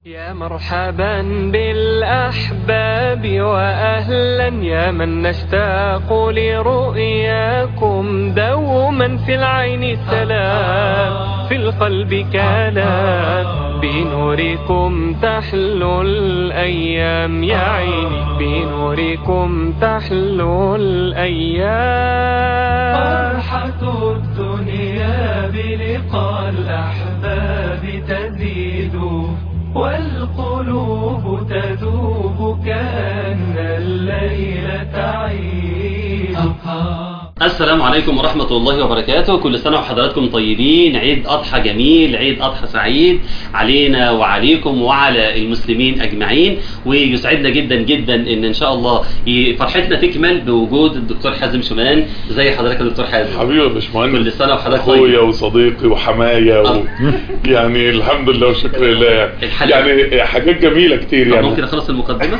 يا مرحبا بالأحباب وأهلا يا من نشتاق لرؤياكم دوما في العين سلام في القلب كلام بنوركم تحلو الأيام يا عيني بنوركم تحلو الأيام فرحة الدنيا بلقاء الأحباب تزيد والقلوب تذوب كأن الليل تعيد السلام عليكم ورحمة الله وبركاته كل سنة وحضراتكم طيبين عيد أضحى جميل عيد أضحى سعيد علينا وعليكم وعلى المسلمين أجمعين ويسعدنا جدا جدا إن إن شاء الله ي- فرحتنا تكمل بوجود الدكتور حازم شومان زي حضرتك يا دكتور حازم حبيبي يا باشمهندس كل سنة وحضرتك اخويا طيب. وصديقي وحمايا و... يعني الحمد لله وشكر لله الحلال. يعني حاجات جميله كتير طب يعني ممكن أخلص المقدمة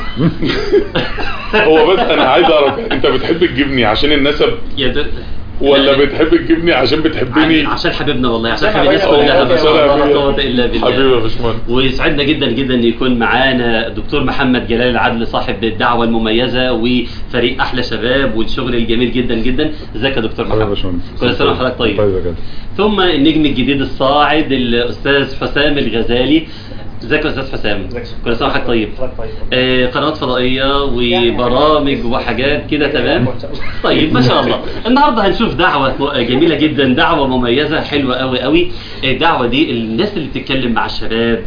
هو بس انا عايز اعرف انت بتحب تجيبني عشان النسب يا د... ولا بتحب تجيبني عشان بتحبني عشان حبيبنا والله عشان عشان حبيب الناس حبيبنا. كلها ما شاء الله لا حبيبي. قوة إلا بالله حبيبي يا باشمهندس ويسعدنا جدا جدا ان يكون معانا الدكتور محمد جلال العدل صاحب الدعوه المميزه وفريق احلى شباب والشغل الجميل جدا جدا ازيك يا دكتور حبيبي يا محمد باشمهندس كل سنه وحضرتك طيب طيب يا كده ثم النجم الجديد الصاعد الاستاذ حسام الغزالي ازيك يا استاذ حسام كل سنه وحضرتك طيب آه قنوات فضائيه وبرامج وحاجات كده تمام طيب ما شاء الله النهارده هنشوف دعوه م- جميله جدا دعوه مميزه حلوه قوي قوي الدعوه دي الناس اللي بتتكلم مع الشباب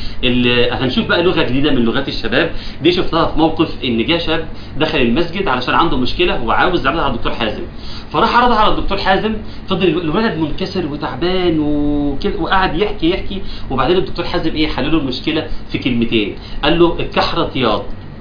وهنشوف بقى لغه جديده من لغات الشباب دي شفتها في موقف ان جه شاب دخل المسجد علشان عنده مشكله وعاوز يعملها على الدكتور حازم فراح عرضها على الدكتور حازم فضل الولد منكسر وتعبان وكده وقعد يحكي يحكي وبعدين الدكتور حازم ايه حل له المشكله في كلمتين قال له الكحرطيات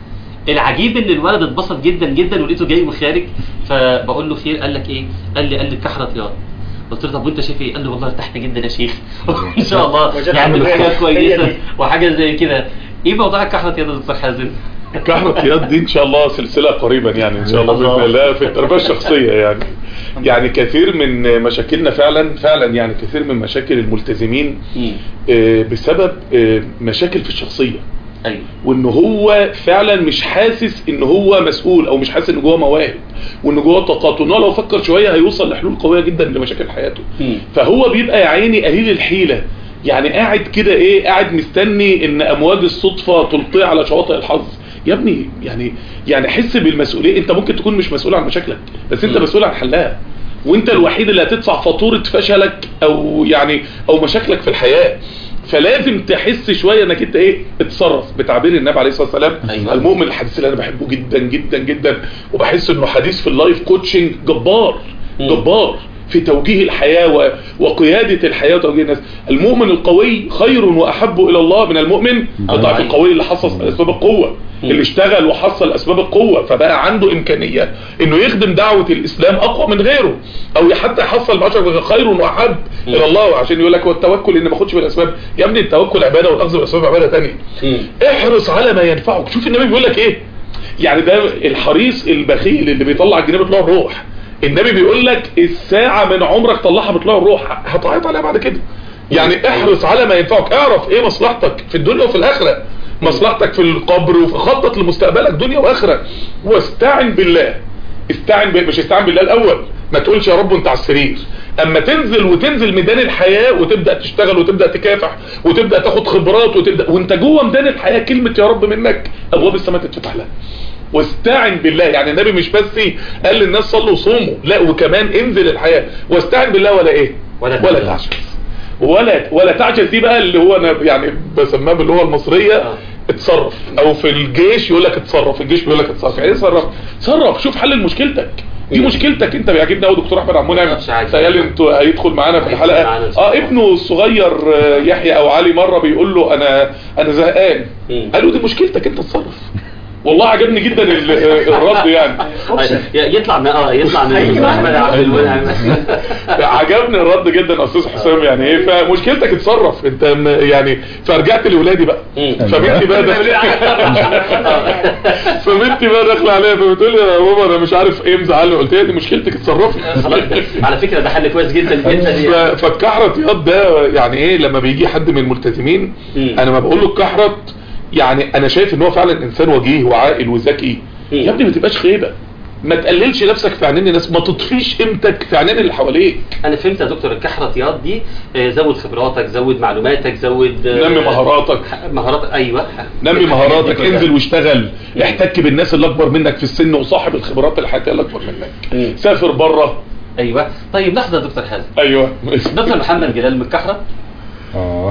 العجيب ان الولد اتبسط جدا جدا ولقيته جاي وخارج فبقول له خير قال لك ايه قال لي قال لي الكحرطيات قلت له طب وانت شايف ايه قال لي والله ارتحت جدا يا شيخ ان شاء الله وجدت يعمل الخير. حاجات هي كويسه دي. وحاجه زي كده ايه موضوع الكحرطيات يا دكتور حازم كحرطيات دي ان شاء الله سلسله قريبا يعني ان شاء الله الله. باذن الله في التربيه الشخصيه يعني يعني كثير من مشاكلنا فعلا فعلا يعني كثير من مشاكل الملتزمين مم. آه، بسبب آه، مشاكل في الشخصيه ايوه وان هو فعلا مش حاسس ان هو مسؤول او مش حاسس ان جوه مواهب وان جوه طاقات وان هو لو فكر شويه هيوصل لحلول قويه جدا لمشاكل حياته مم. فهو بيبقى يا عيني قليل الحيله يعني قاعد كده ايه قاعد مستني ان امواج الصدفه تلقيه على شواطئ الحظ يا ابني يعني يعني حس بالمسؤوليه انت ممكن تكون مش مسؤول عن مشاكلك بس انت مم. مسؤول عن حلها وانت الوحيد اللي هتدفع فاتوره فشلك او يعني او مشاكلك في الحياه فلازم تحس شويه انك انت ايه اتصرف بتعبير النبي عليه الصلاه والسلام أيوة. المؤمن الحديث اللي انا بحبه جدا جدا جدا وبحس انه حديث في اللايف كوتشنج جبار مم. جبار في توجيه الحياة و- وقيادة الحياة وتوجيه الناس المؤمن القوي خير وأحب إلى الله من المؤمن الضعيف أيوة. القوي اللي حصل أسباب القوة مم. اللي اشتغل وحصل أسباب القوة فبقى عنده إمكانية إنه يخدم دعوة الإسلام أقوى من غيره أو حتى يحصل بعشر خير وأحب إلى الله عشان يقول لك هو التوكل إن ما أخدش بالأسباب يا ابني التوكل عبادة والأخذ بالأسباب عبادة تانية مم. احرص على ما ينفعك شوف النبي بيقول لك ايه يعني ده الحريص البخيل اللي بيطلع الجنيه بيطلع الروح النبي بيقول لك الساعة من عمرك طلعها بيطلع الروح هتعيط عليها بعد كده يعني احرص على ما ينفعك اعرف ايه مصلحتك في الدنيا وفي الاخرة مصلحتك في القبر وخطط لمستقبلك دنيا واخرة واستعن بالله استعن ب... مش استعن بالله الاول ما تقولش يا رب انت على السرير اما تنزل وتنزل ميدان الحياة وتبدأ تشتغل وتبدأ تكافح وتبدأ تاخد خبرات وتبدأ وانت جوه ميدان الحياة كلمة يا رب منك ابواب السماء تتفتح لها واستعن بالله يعني النبي مش بس قال للناس صلوا وصوموا لا وكمان انزل الحياة واستعن بالله ولا ايه ولا ولا تعجز. تعجز ولا ولا تعجز دي بقى اللي هو انا يعني بسميها باللغه المصريه آه. اتصرف او في الجيش يقول لك اتصرف الجيش بيقول لك اتصرف يعني ايه اتصرف تصرف شوف حل لمشكلتك دي مم. مشكلتك انت بيعجبني قوي دكتور احمد عبد المنعم مش عاجبني. تخيل انتوا هيدخل معانا في هيدخل الحلقه معانا إن شاء اه الله. ابنه الصغير آه، يحيى او علي مره بيقول له انا انا زهقان مم. قال له دي مشكلتك انت اتصرف والله عجبني جدا ال- الرد يعني يطلع من اه يطلع من أيوة. احمد عبد المنعم عجبني الرد جدا استاذ حسام يعني ايه فمشكلتك اتصرف انت م- يعني فرجعت لاولادي بقى مم. فبنتي بقى فبنتي بقى داخله عليا فبتقول لي يا بابا انا مش عارف ايه مزعلني قلت لها دي مشكلتك اتصرفي خلاص على فكره ده حل كويس جدا جدا ف- يعني فالكحرت ياض ده يعني ايه لما بيجي حد من الملتزمين مم. انا ما بقول له الكحرت يعني انا شايف ان هو فعلا انسان وجيه وعاقل وذكي مم. يا ابني ما تبقاش خيبه ما تقللش نفسك في عينين الناس ما تطفيش قيمتك في عينين اللي حواليك انا فهمت يا دكتور الكحرتيات دي آه، زود خبراتك زود معلوماتك زود آه، نمي مهاراتك مهاراتك ايوه نمي مهاراتك انزل واشتغل احتك بالناس اللي اكبر منك في السن وصاحب الخبرات الحياتيه اللي اكبر منك مم. سافر بره ايوه طيب لحظه يا دكتور حازم ايوه دكتور محمد جلال من الكحرة اه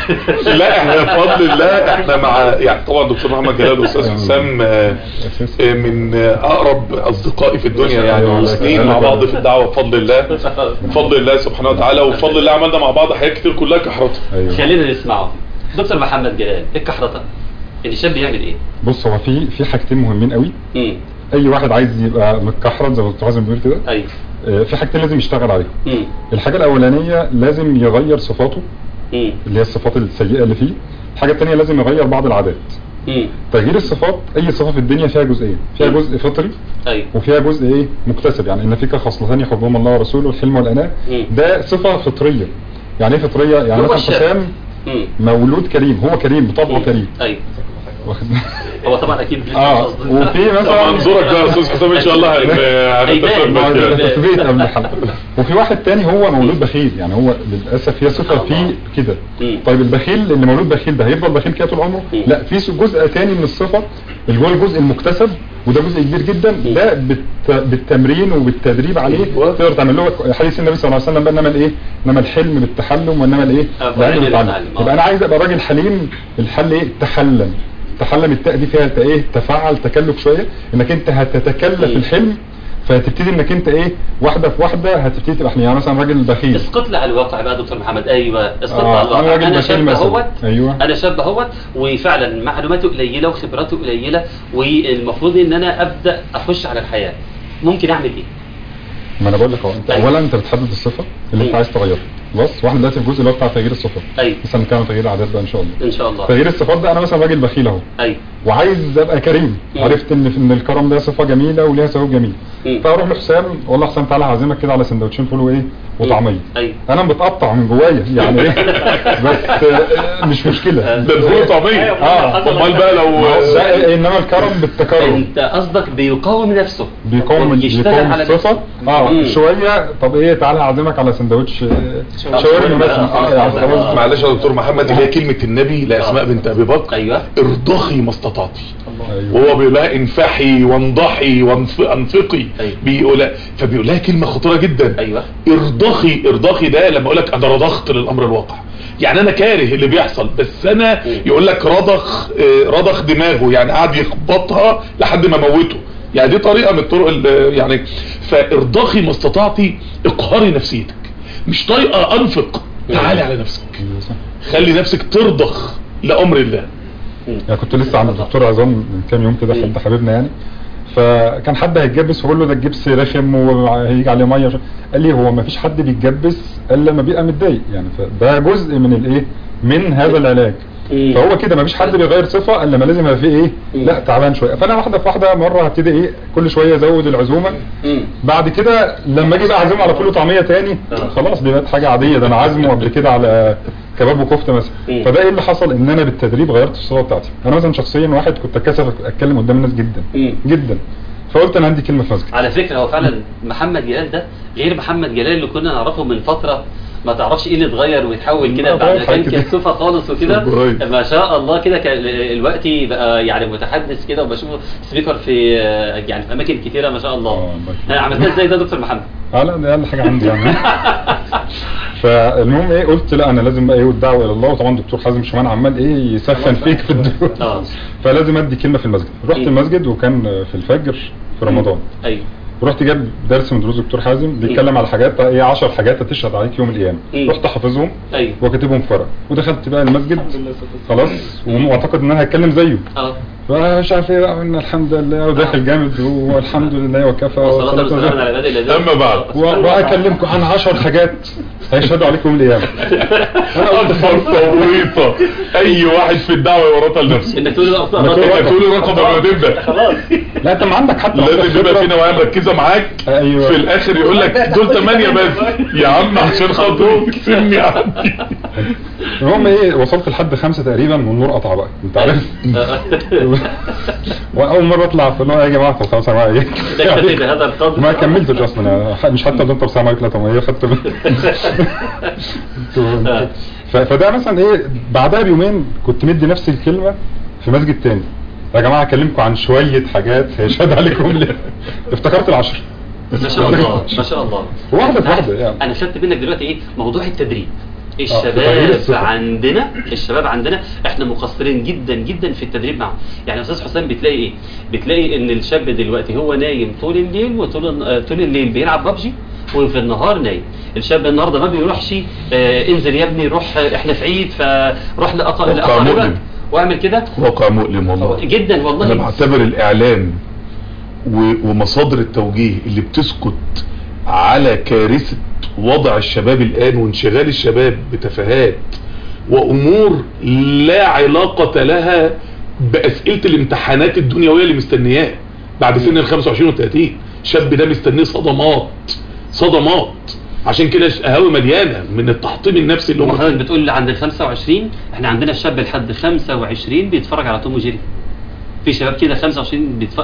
لا احنا بفضل الله احنا مع يعني طبعا دكتور محمد جلال واستاذ حسام آه، آه، من آه، اقرب اصدقائي في الدنيا يعني أيوة، وسنين الله مع بعض يكرمك. في الدعوه بفضل الله بفضل الله سبحانه وتعالى وبفضل الله عملنا مع بعض حاجات كتير كلها كحرطه ايوه خلينا نسمعه دكتور محمد جلال الكحرطة الشاب بيعمل ايه؟ بص هو في في حاجتين مهمين قوي امم اي واحد عايز يبقى متكحرت زي ما الدكتور حازم بيقول كده ايوه آه، في حاجتين لازم يشتغل عليهم امم الحاجه الاولانيه لازم يغير صفاته امم اللي هي الصفات السيئه اللي فيه الحاجه الثانيه لازم يغير بعض العادات امم تغيير الصفات اي صفه في الدنيا فيها جزئين فيها مم. جزء فطري ايوه وفيها جزء ايه مكتسب يعني ان فيك خصلتان يحبهم الله ورسوله الحلم والاناء مم. ده صفه فطريه يعني ايه فطريه يعني هو مثلا الشاب. حسام امم مولود كريم هو كريم بطبعه كريم ايوه واخد هو طبعا اكيد مش اه قصده. وفي طبعا مثلا منظورك ده يا استاذ حسام ان شاء الله هن- هيبان. ما هو هنتفق ده تثبيت قبل الحلقه وفي واحد تاني هو مولود بخيل يعني هو للاسف هي صفه فيه كده مم. طيب البخيل اللي مولود بخيل ده هيفضل بخيل كده طول عمره مم. لا في جزء تاني من الصفه اللي هو الجزء المكتسب وده جزء كبير جدا ده بالت... بالتمرين وبالتدريب عليه أيوة. تقدر تعمل له حديث النبي صلى الله عليه وسلم بقى انما الايه انما الحلم بالتحلم وانما الايه آه، العلم بالعلم بالتعلم بالتعلم. آه. يبقى انا عايز ابقى راجل حليم الحل ايه تحلم تحلم التاء دي فيها ت- ايه تفعل تكلف شويه انك انت هتتكلف مم. الحلم فهتبتدي انك انت ايه واحده في واحده هتبتدي تبقى حليم. يعني مثلا راجل بخيل اسقط لي على الواقع بقى يا دكتور محمد ايوه اسقط آه، لي على أنا الواقع راجل انا بخيل شاب مثلاً. اهوت أيوة. انا شاب اهوت وفعلا معلوماته قليله وخبراته قليله والمفروض ان انا ابدا اخش على الحياه ممكن اعمل ايه؟ ما انا بقول لك اهو انت أيوة. اولا انت بتحدد الصفه اللي انت مم. عايز تغيرها خلاص واحنا دلوقتي في الجزء اللي هو بتاع تغيير الصفات ايوه مثلا نتكلم عن تغيير العادات بقى ان شاء الله ان شاء الله تغيير الصفات ده انا مثلا راجل بخيل اهو ايوه وعايز ابقى كريم مم. عرفت ان ان الكرم ده صفه جميله وليها ثواب جميل مم. فاروح لحسام والله حسام تعالى هعزمك كده على سندوتشين فول وايه وطعميه ايوه انا متقطع من جوايا يعني ايه بس آه، مش مشكله ده الفول طعميه اه امال بقى لو ده انما الكرم بالتكرم انت قصدك بيقاوم نفسه بيقوم يشتغل بيقوم على الصفة نفسه اه مم. شوية طب ايه تعالى هعزمك على سندوتش آه، شاورما مثلا اه يعني خلاص. معلش يا دكتور محمد اللي هي كلمه النبي لاسماء بنت ابي بكر ايوه ارضخي ما استطعتي أيوة. وهو بيقول لها انفحي وانضحي وانف- انفقي أيوة. بيقول فبيقول لها كلمه خطيره جدا ايوه ارضخي ارضخي ده لما اقول لك انا رضخت للامر الواقع يعني انا كاره اللي بيحصل بس انا يقول لك رضخ آه، رضخ دماغه يعني قعد يخبطها لحد ما موته يعني دي طريقه من الطرق ال- يعني فارضخي ما استطعتي اقهري نفسيتك مش طريقه انفق تعالي على نفسك أيوة صح. خلي نفسك ترضخ لامر الله يعني كنت لسه عند الدكتور عظام من كام يوم كده حد حبيبنا يعني فكان حد هيتجبس فبقول له ده الجبس رخم وهيجي عليه ميه وش- قال لي هو ما فيش حد بيتجبس الا لما بيبقى متضايق يعني فده جزء من الايه من هذا العلاج مم. فهو كده ما فيش حد بيغير صفه الا لما لازم يبقى فيه ايه لا تعبان شويه فانا واحده في واحده مره هبتدي ايه كل شويه ازود العزومه مم. بعد كده لما اجي بقى اعزمه على فول وطعميه تاني آه. خلاص دي بقت حاجه عاديه ده انا عازمه قبل كده على كباب وكفته مثلا مم. فده ايه اللي حصل ان انا بالتدريب غيرت الصوره بتاعتي انا مثلا شخصيا واحد كنت اتكسف اتكلم قدام الناس جدا مم. جدا فقلت انا عندي كلمه في مسجد على فكرة هو فعلا محمد جلال ده غير محمد جلال اللي كنا نعرفه من فترة ما تعرفش ايه اللي اتغير ويتحول كده لا، بعد اتغير ما كان حاجات كتير. كسوفة خالص وكده كويس. ما شاء الله كده كان الوقت بقى يعني متحدث كده وبشوفه سبيكر في يعني في اماكن كتيرة ما شاء الله آه، الله يكرمك. ها، عملتها ازاي ده يا دكتور محمد؟ اه لا ده اقل حاجه عندي يعني فالمهم ايه قلت لا انا لازم بقى ايه والدعوه الى الله وطبعا دكتور حازم شومان عمال ايه يسخن فيك في الدروس اه فلازم ادي كلمه في المسجد رحت مم. المسجد وكان في الفجر في رمضان ايوه رحت جاب درس من دروس دكتور حازم بيتكلم على حاجات ايه 10 حاجات هتشهد عليك يوم القيامه مم. رحت حافظهم ايوه وكاتبهم في ورق ودخلت بقى المسجد خلاص واعتقد ان انا هتكلم زيه اه فمش عارف ايه بقى قلنا الحمد لله وداخل جامد والحمد لله وكفى والصلاة والصلاة والسلام على والسلام. عباد الذين أما بعد. و- واكلمكم عن عشر حاجات هيشهدوا عليكم القيامة انا قلت اكبر توريطه اي واحد في الدعوه يورطها لنفسه انك تقول بقى إنك انك تقول الرقم قبل ما تبدا خلاص لا انت ما عندك حتى لازم عندك يبقى خبرة. في نوعيه مركزه معاك أيوة. في الاخر يقول لك دول ثمانيه بس يا عم عشان خاطرك سيبني عندي المهم ايه وصلت لحد خمسة تقريبا والنور قطع بقى انت عارف واول مرة اطلع في اللي هو يا جماعة طب خلاص انا ده اكتفي بهذا القدر ما كملتش اصلا يعني مش حتى دكتور سامع لا طب هي خدت ف- فده مثلا ايه بعدها بيومين كنت مدي نفس الكلمة في مسجد تاني يا جماعة اكلمكم عن شوية حاجات هيشهد عليكم ليه افتكرت العشر ما شاء الله ما شاء الله واحدة في واحدة يعني. انا خدت منك دلوقتي ايه موضوع التدريب في تغيير الشباب الصفة. عندنا الشباب عندنا احنا مقصرين جدا جدا في التدريب معهم يعني يا استاذ حسام بتلاقي ايه بتلاقي ان الشاب دلوقتي هو نايم طول الليل وطول آه، طول الليل بيلعب ببجي وفي النهار نايم الشاب النهارده ما بيروحش آه انزل يا ابني روح آه، احنا في عيد فروح لأق- واقع لاقاربك مؤلم. واعمل كده واقع مؤلم والله جدا والله انا بعتبر الاعلام و- ومصادر التوجيه اللي بتسكت على كارثة وضع الشباب الان وانشغال الشباب بتفاهات وامور لا علاقة لها باسئلة الامتحانات الدنيوية اللي مستنياه بعد سن ال 25 و 30 الشاب ده مستنيه صدمات صدمات عشان كده قهاوي مليانة من التحطيم النفسي اللي هم حضرتك فيه. بتقول عند ال 25 احنا عندنا الشاب لحد 25 بيتفرج على توم وجيري في شباب كده 25 بيتفرج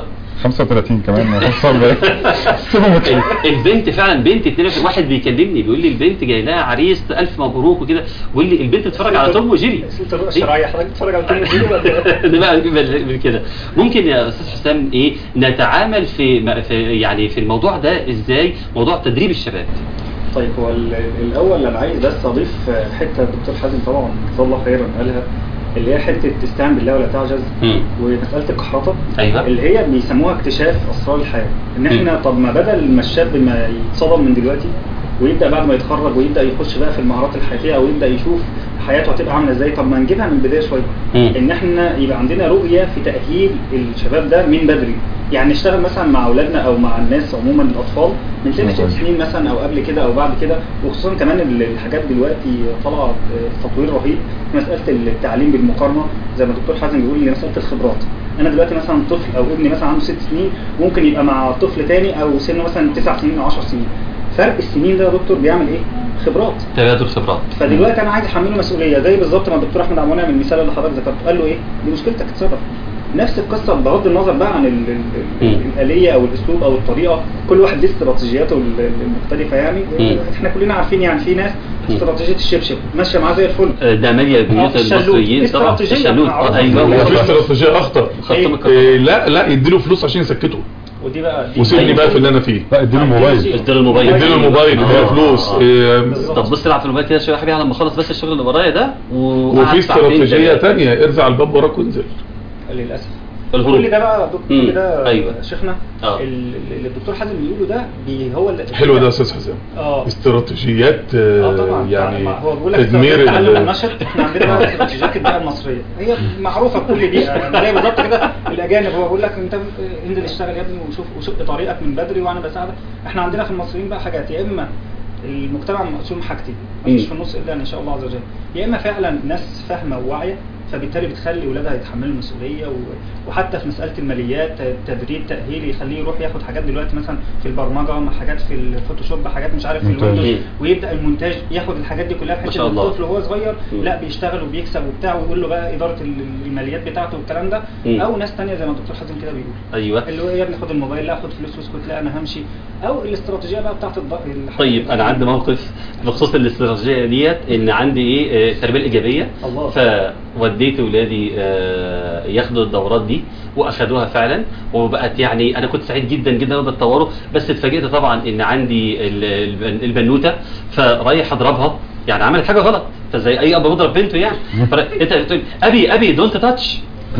35 كمان هوصل بقى سيبهم ال- البنت فعلا بنت 22 واحد بيكلمني بيقول لي البنت جاي لها عريس الف مبروك وكده بيقول لي البنت بتتفرج على توم وجيري سلطة الرؤى الشرعية حضرتك بتتفرج على الفيلم دي ولا ده بقى بال- بال- كده ممكن يا استاذ حسام ايه نتعامل في م- في يعني في الموضوع ده ازاي موضوع تدريب الشباب طيب هو ال- الاول انا عايز بس اضيف حته الدكتور حازم طبعا جزاه الله خيرا قالها اللي هي حته تستعن بالله ولا تعجز مم. ومساله الكحرطه أيوة. اللي هي بيسموها اكتشاف اسرار الحياه ان احنا طب ما بدل ما الشاب ما يتصدم من دلوقتي ويبدا بعد ما يتخرج ويبدا يخش بقى في المهارات الحياتيه او يبدا يشوف حياته هتبقى عامله ازاي طب ما نجيبها من البدايه شويه مم. ان احنا يبقى عندنا رؤيه في تاهيل الشباب ده من بدري يعني نشتغل مثلا مع اولادنا او مع الناس عموما الاطفال من سن ست سنين مثلا او قبل كده او بعد كده وخصوصا كمان ال- الحاجات دلوقتي طالعه ب- تطوير رهيب في مساله التعليم بالمقارنه زي ما الدكتور حازم بيقول لي مساله الخبرات انا دلوقتي مثلا طفل او ابني مثلا عنده ست سنين ممكن يبقى مع طفل تاني او سنه مثلا تسع سنين او 10 سنين فرق السنين ده يا دكتور بيعمل ايه؟ خبرات تبادل خبرات فدلوقتي انا عايز احمله مسؤوليه زي بالظبط ما الدكتور احمد عموان من المثال اللي حضرتك ذكرته قال له ايه دي مشكلتك اتصرف نفس القصه بغض النظر بقى عن ال ال مم. الاليه او الاسلوب او الطريقه كل واحد ليه استراتيجياته ال- ال- المختلفه يعني مم. احنا كلنا عارفين يعني في ناس مم. استراتيجيه الشبشب ماشيه معاه زي الفل آه، ده ماليه بيوت آه، الشلوت. المصريين طبعا استراتيجية الشلوت معروفة. آه، ايوه وفي هو استراتيجية اخطر خطهم إيه؟ الكهرباء. إيه لا لا يديله فلوس عشان يسكته ودي بقى دي وسيبني أيوة. بقى في اللي انا فيه لا اديله موبايل اديله الموبايل اديله الموبايل آه، اديله فلوس آه. إيه، بالظبط. طب بص العب في الموبايل كده شويه يا حبيبي لما اخلص بس الشغل اللي ورايا ده و... وفي استراتيجية تانية ارزع الباب وراك وانزل للاسف الهروب. كل ده بقى دكتور مم. كل ده أيوة. شيخنا آه. ال- اللي الدكتور حازم بيقوله ده بي هو اللي حلو ده يا استاذ حسام اه استراتيجيات اه آه، طبعا يعني مع- هو بيقول لك تدمير استراتيجية التعلم ال- النشط احنا عندنا بقى استراتيجيات البيئه المصريه هي معروفه في كل بيئه يعني زي بالظبط كده الاجانب هو بيقول لك انت انزل اشتغل يا ابني وشوف وشق طريقك من بدري وانا بساعدك احنا عندنا في المصريين بقى حاجات يا اما المجتمع مقسوم حاجتين مفيش مم. في النص الا ان شاء الله عز وجل يا اما فعلا ناس فاهمه وواعيه فبالتالي بتخلي ولادها يتحملوا المسؤوليه و... وحتى في مساله الماليات تدريب تاهيلي يخليه يروح ياخد حاجات دلوقتي مثلا في البرمجه مع حاجات في الفوتوشوب حاجات مش عارف في مونتاج. الويندوز مم. ويبدا المونتاج ياخد الحاجات دي كلها ما بحيث شاء ان الله. الطفل وهو صغير مم. لا بيشتغل وبيكسب وبتاع ويقول له بقى اداره ال- الماليات بتاعته والكلام ده مم. او ناس تانية زي ما الدكتور حازم كده بيقول ايوه اللي هو يا ابني خد الموبايل لا خد فلوس واسكت لا انا همشي او الاستراتيجيه بقى بتاعت الض... الحاجات طيب انا عندي موقف بخصوص الاستراتيجيه ديت ان عندي ايه آه، التربيه الايجابيه الله. فوديت ولادي آه، ياخدوا الدورات دي واخدوها فعلا وبقت يعني انا كنت سعيد جدا جدا وأنا بتطوره بس اتفاجئت طبعا ان عندي ال- الب- البنوته فرايح اضربها يعني عملت حاجه غلط فزي اي اب بيضرب بنته يعني فانت بتقول ابي ابي دونت تاتش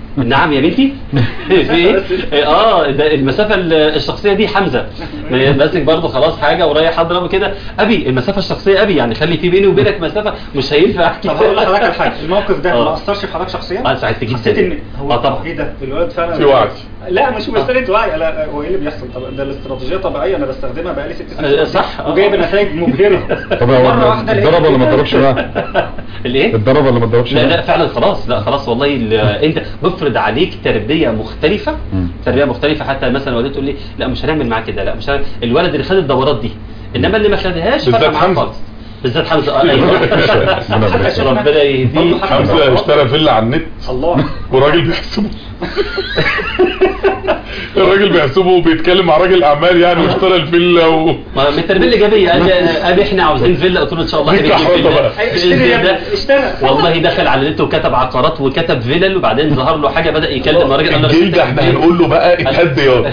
نعم يا بنتي في ايه اه ده المسافه ال- الشخصيه دي حمزه ماسك برضه خلاص حاجه ورايح اضرب كده ابي المسافه الشخصيه ابي يعني خلي في بيني وبينك مسافه مش هينفع احكي طب هقول لحضرتك على حاجه الموقف ده آه. ما اثرش في حضرتك شخصيا؟ اه ساعدت جدا حسيت ان هو اه طبعا ايه ده الولد فعلا في وعي. لا مش مساله وعي لا هو ايه اللي بيحصل طب ده الاستراتيجيه طبيعيه انا بستخدمها بقالي ست آه، سنين صح. آه. وجايب نتائج مبهره طب هو مره واحده لقيت اتضرب ولا ما كده. اتضربش بقى؟ الايه اتضرب ولا ما اتضربش لا بقى؟ لا فعلا خلاص لا خلاص والله ال- انت بفرض عليك تربيه مختلفه مم. تربيه مختلفه حتى مثلا والدتي تقول لي لا مش هنعمل معاه كده لا مش هنعمل. الولد اللي خد الدورات دي انما اللي ما خدهاش بالذات فرق معاه حمزة. خالص بالذات حمزه اه ايوه ربنا يبارك فيك. ربنا يهديه حمزه اشترى فيلا على النت الله وراجل بيحسبه الراجل بيحسبه وبيتكلم مع راجل اعمال يعني واشترى الفيلا و... ما من التربيه الايجابيه قال لي ابي احنا عاوزين فيلا قلت له ان شاء الله دي هنجيب كحرطة فيلا. بقى. أيوة، اشتري يا ده- ابني، اشترى. والله دخل على النت وكتب عقارات وكتب فيلل وبعدين ظهر له حاجه بدا يكلم الراجل قال له الجيل ده احنا هنقول له بقى اتهد يا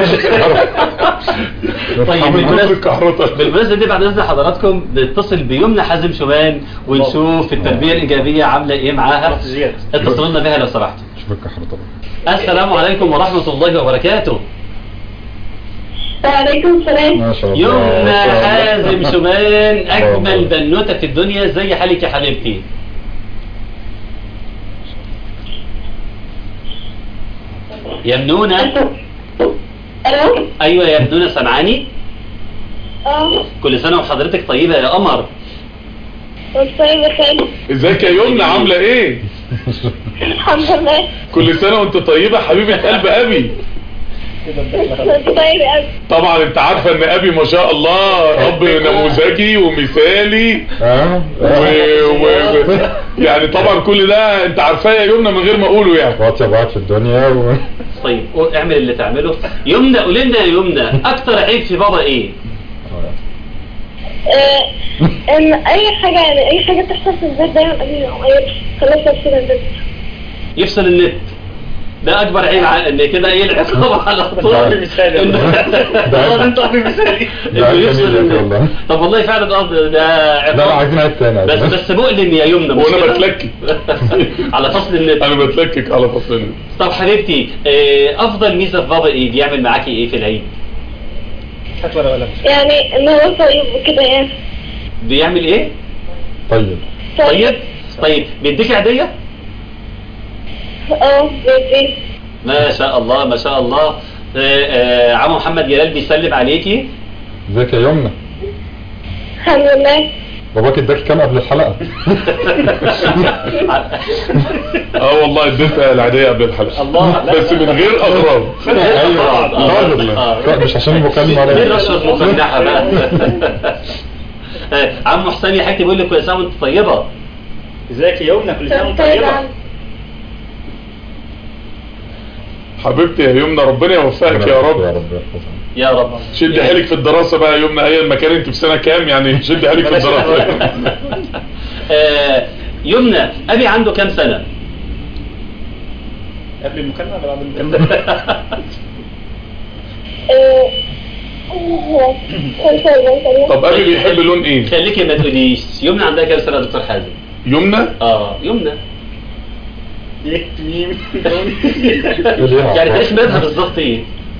طيب من كتر بالمناسبة الكحرطه بالمناسبة دي بعد اذن حضراتكم نتصل بيمنى حازم شومان ونشوف التربية الإيجابية عاملة إيه معاها استراتيجيات. اتصلوا لنا بها لو سمحتوا شوف الكحرطة بقى السلام عليكم ورحمة الله وبركاته وعليكم السلام ما شاء الله يمنى ما شاء الله. حازم شومان أجمل الله. بنوتة في الدنيا زي حالك يا حبيبتي يا منونة الو أيوة يا منونة سامعاني اه كل سنة وحضرتك طيبة يا قمر طيب بخير ازيك يا يمنى عامله ايه الحمد لله كل سنه وانت طيبه حبيبه قلب ابي طيب قوي طبعا انت عارفه ان ابي ما شاء الله اب نموذجي ومثالي اه و... و... و... يعني طبعا كل ده انت عارفاه يا يمنى من غير ما اقوله يعني واطي بعض في الدنيا و... طيب اعمل اللي تعمله يمنى قول لنا يا يمنى أكتر عيب في بابا إيه؟ آه، ان اي حاجه يعني اي حاجه تحصل في البيت دايما ابي غير خلاص افصل البيت يفصل النت ده اكبر عيب ع- ان كده ايه العقاب على طول أبي مثالي والله. إنه- والله انت ابي مثالي انه عيب يفصل جميل النت والله. طب والله فعلا اه ده لا عقاب لا عايزين عيد تاني بس عايزين. بس مؤلم يا يمنى مش وانا كده؟ بتلكك على فصل النت انا بتلكك على فصل النت. طب حبيبتي آه، افضل ميزه في بابا ايه بيعمل معاكي ايه في العيد هات ورقه وقلم يعني ان هو طيب وكده يعني بيعمل ايه طيب طيب طيب بيديكي عيديه اه بيدي ما شاء الله ما شاء الله آه، آه، عمو محمد جلال بيسلم عليكي ازيك يا يمنى الحمد لله باباك اداك كام قبل الحلقة اه والله اديتها العاديه قبل الحلقه الله لا، بس من غير اغراض ايوه آه. خالص آه. لا، مش عشان المكالمة دي ولا الرشوة المقنعة بقى آه، عم حسين يا حاجتي بيقول لك كل سنة وانت طيبة ازيك يا يمنى كل سنه وانت طيب طيبه عم. حبيبتي يا يمنى ربنا يوفقك يا يا رب رب يحفظها. يا رب شد حيلك في الدراسه بقى يا يمنى ايا ما كان انت في سنه كام يعني شد حيلك في بلاش الدراسه آه، يمنى أبي عنده كام سنة؟ قبل المكالمه ولا بعد المكالمه آه، خمسة وأربعين تقريبا. طب ابي بيحب لون ايه خليكي ما تقوليش يمنى عندها كام سنة يا دكتور حازم؟ يمنى اه يمنى ايه ميم يعني تاريخ ميلادها بالظبط ايه؟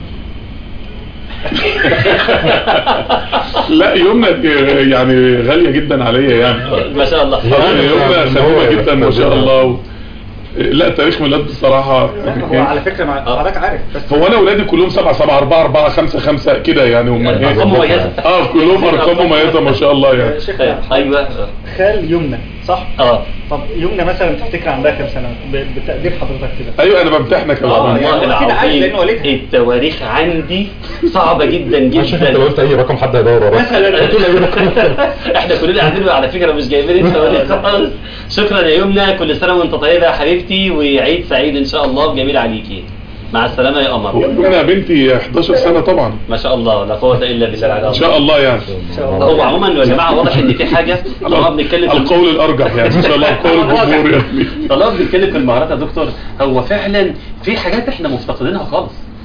لا يمنى دي يعني غاليه جدا عليا يعني ما شاء الله يعني يمنى خفيفه جدا ما شاء الله و... لا تاريخ ميلاد بصراحه هو على فكره مع حضرتك عارف بس هو انا ولادي كلهم 7 7 4 4 5 5 كده يعني هم يعني ايه أرقام مميزة. اه كلهم ارقام مميزه ما شاء الله يعني شيخنا ايوه خال يمنى صح؟ اه طب يمنى مثلا تفتكر عندها كام سنه ب- بتقدير حضرتك كده ايوه انا بمتحنك يا اه بابا. يعني والله هو أكيد عارف لأنه العظيم والدها. التواريخ عندي صعبة جدا شوف انت لو جدا قلت اي رقم حد هيدور وراك مثلا قلت له اي رقم احنا كلنا قاعدين على فكره مش جايبين التواريخ خالص شكرا يا يمنى كل سنه وانت طيبه يا حبيبتي وعيد سعيد ان شاء الله وجميل عليكي مع السلامه يا قمر يمنى بنتي 11 سنه طبعا ما شاء الله لا قوه الا بالله العلي ان شاء الله يعني ان شاء الله هو عموما يا جماعه واضح ان في حاجه طالما بنتكلم في القول الارجح يعني ان شاء الله القول الجمهور يعني طالما بنتكلم في المهارات يا دكتور هو فعلا في حاجات احنا مفتقدينها خالص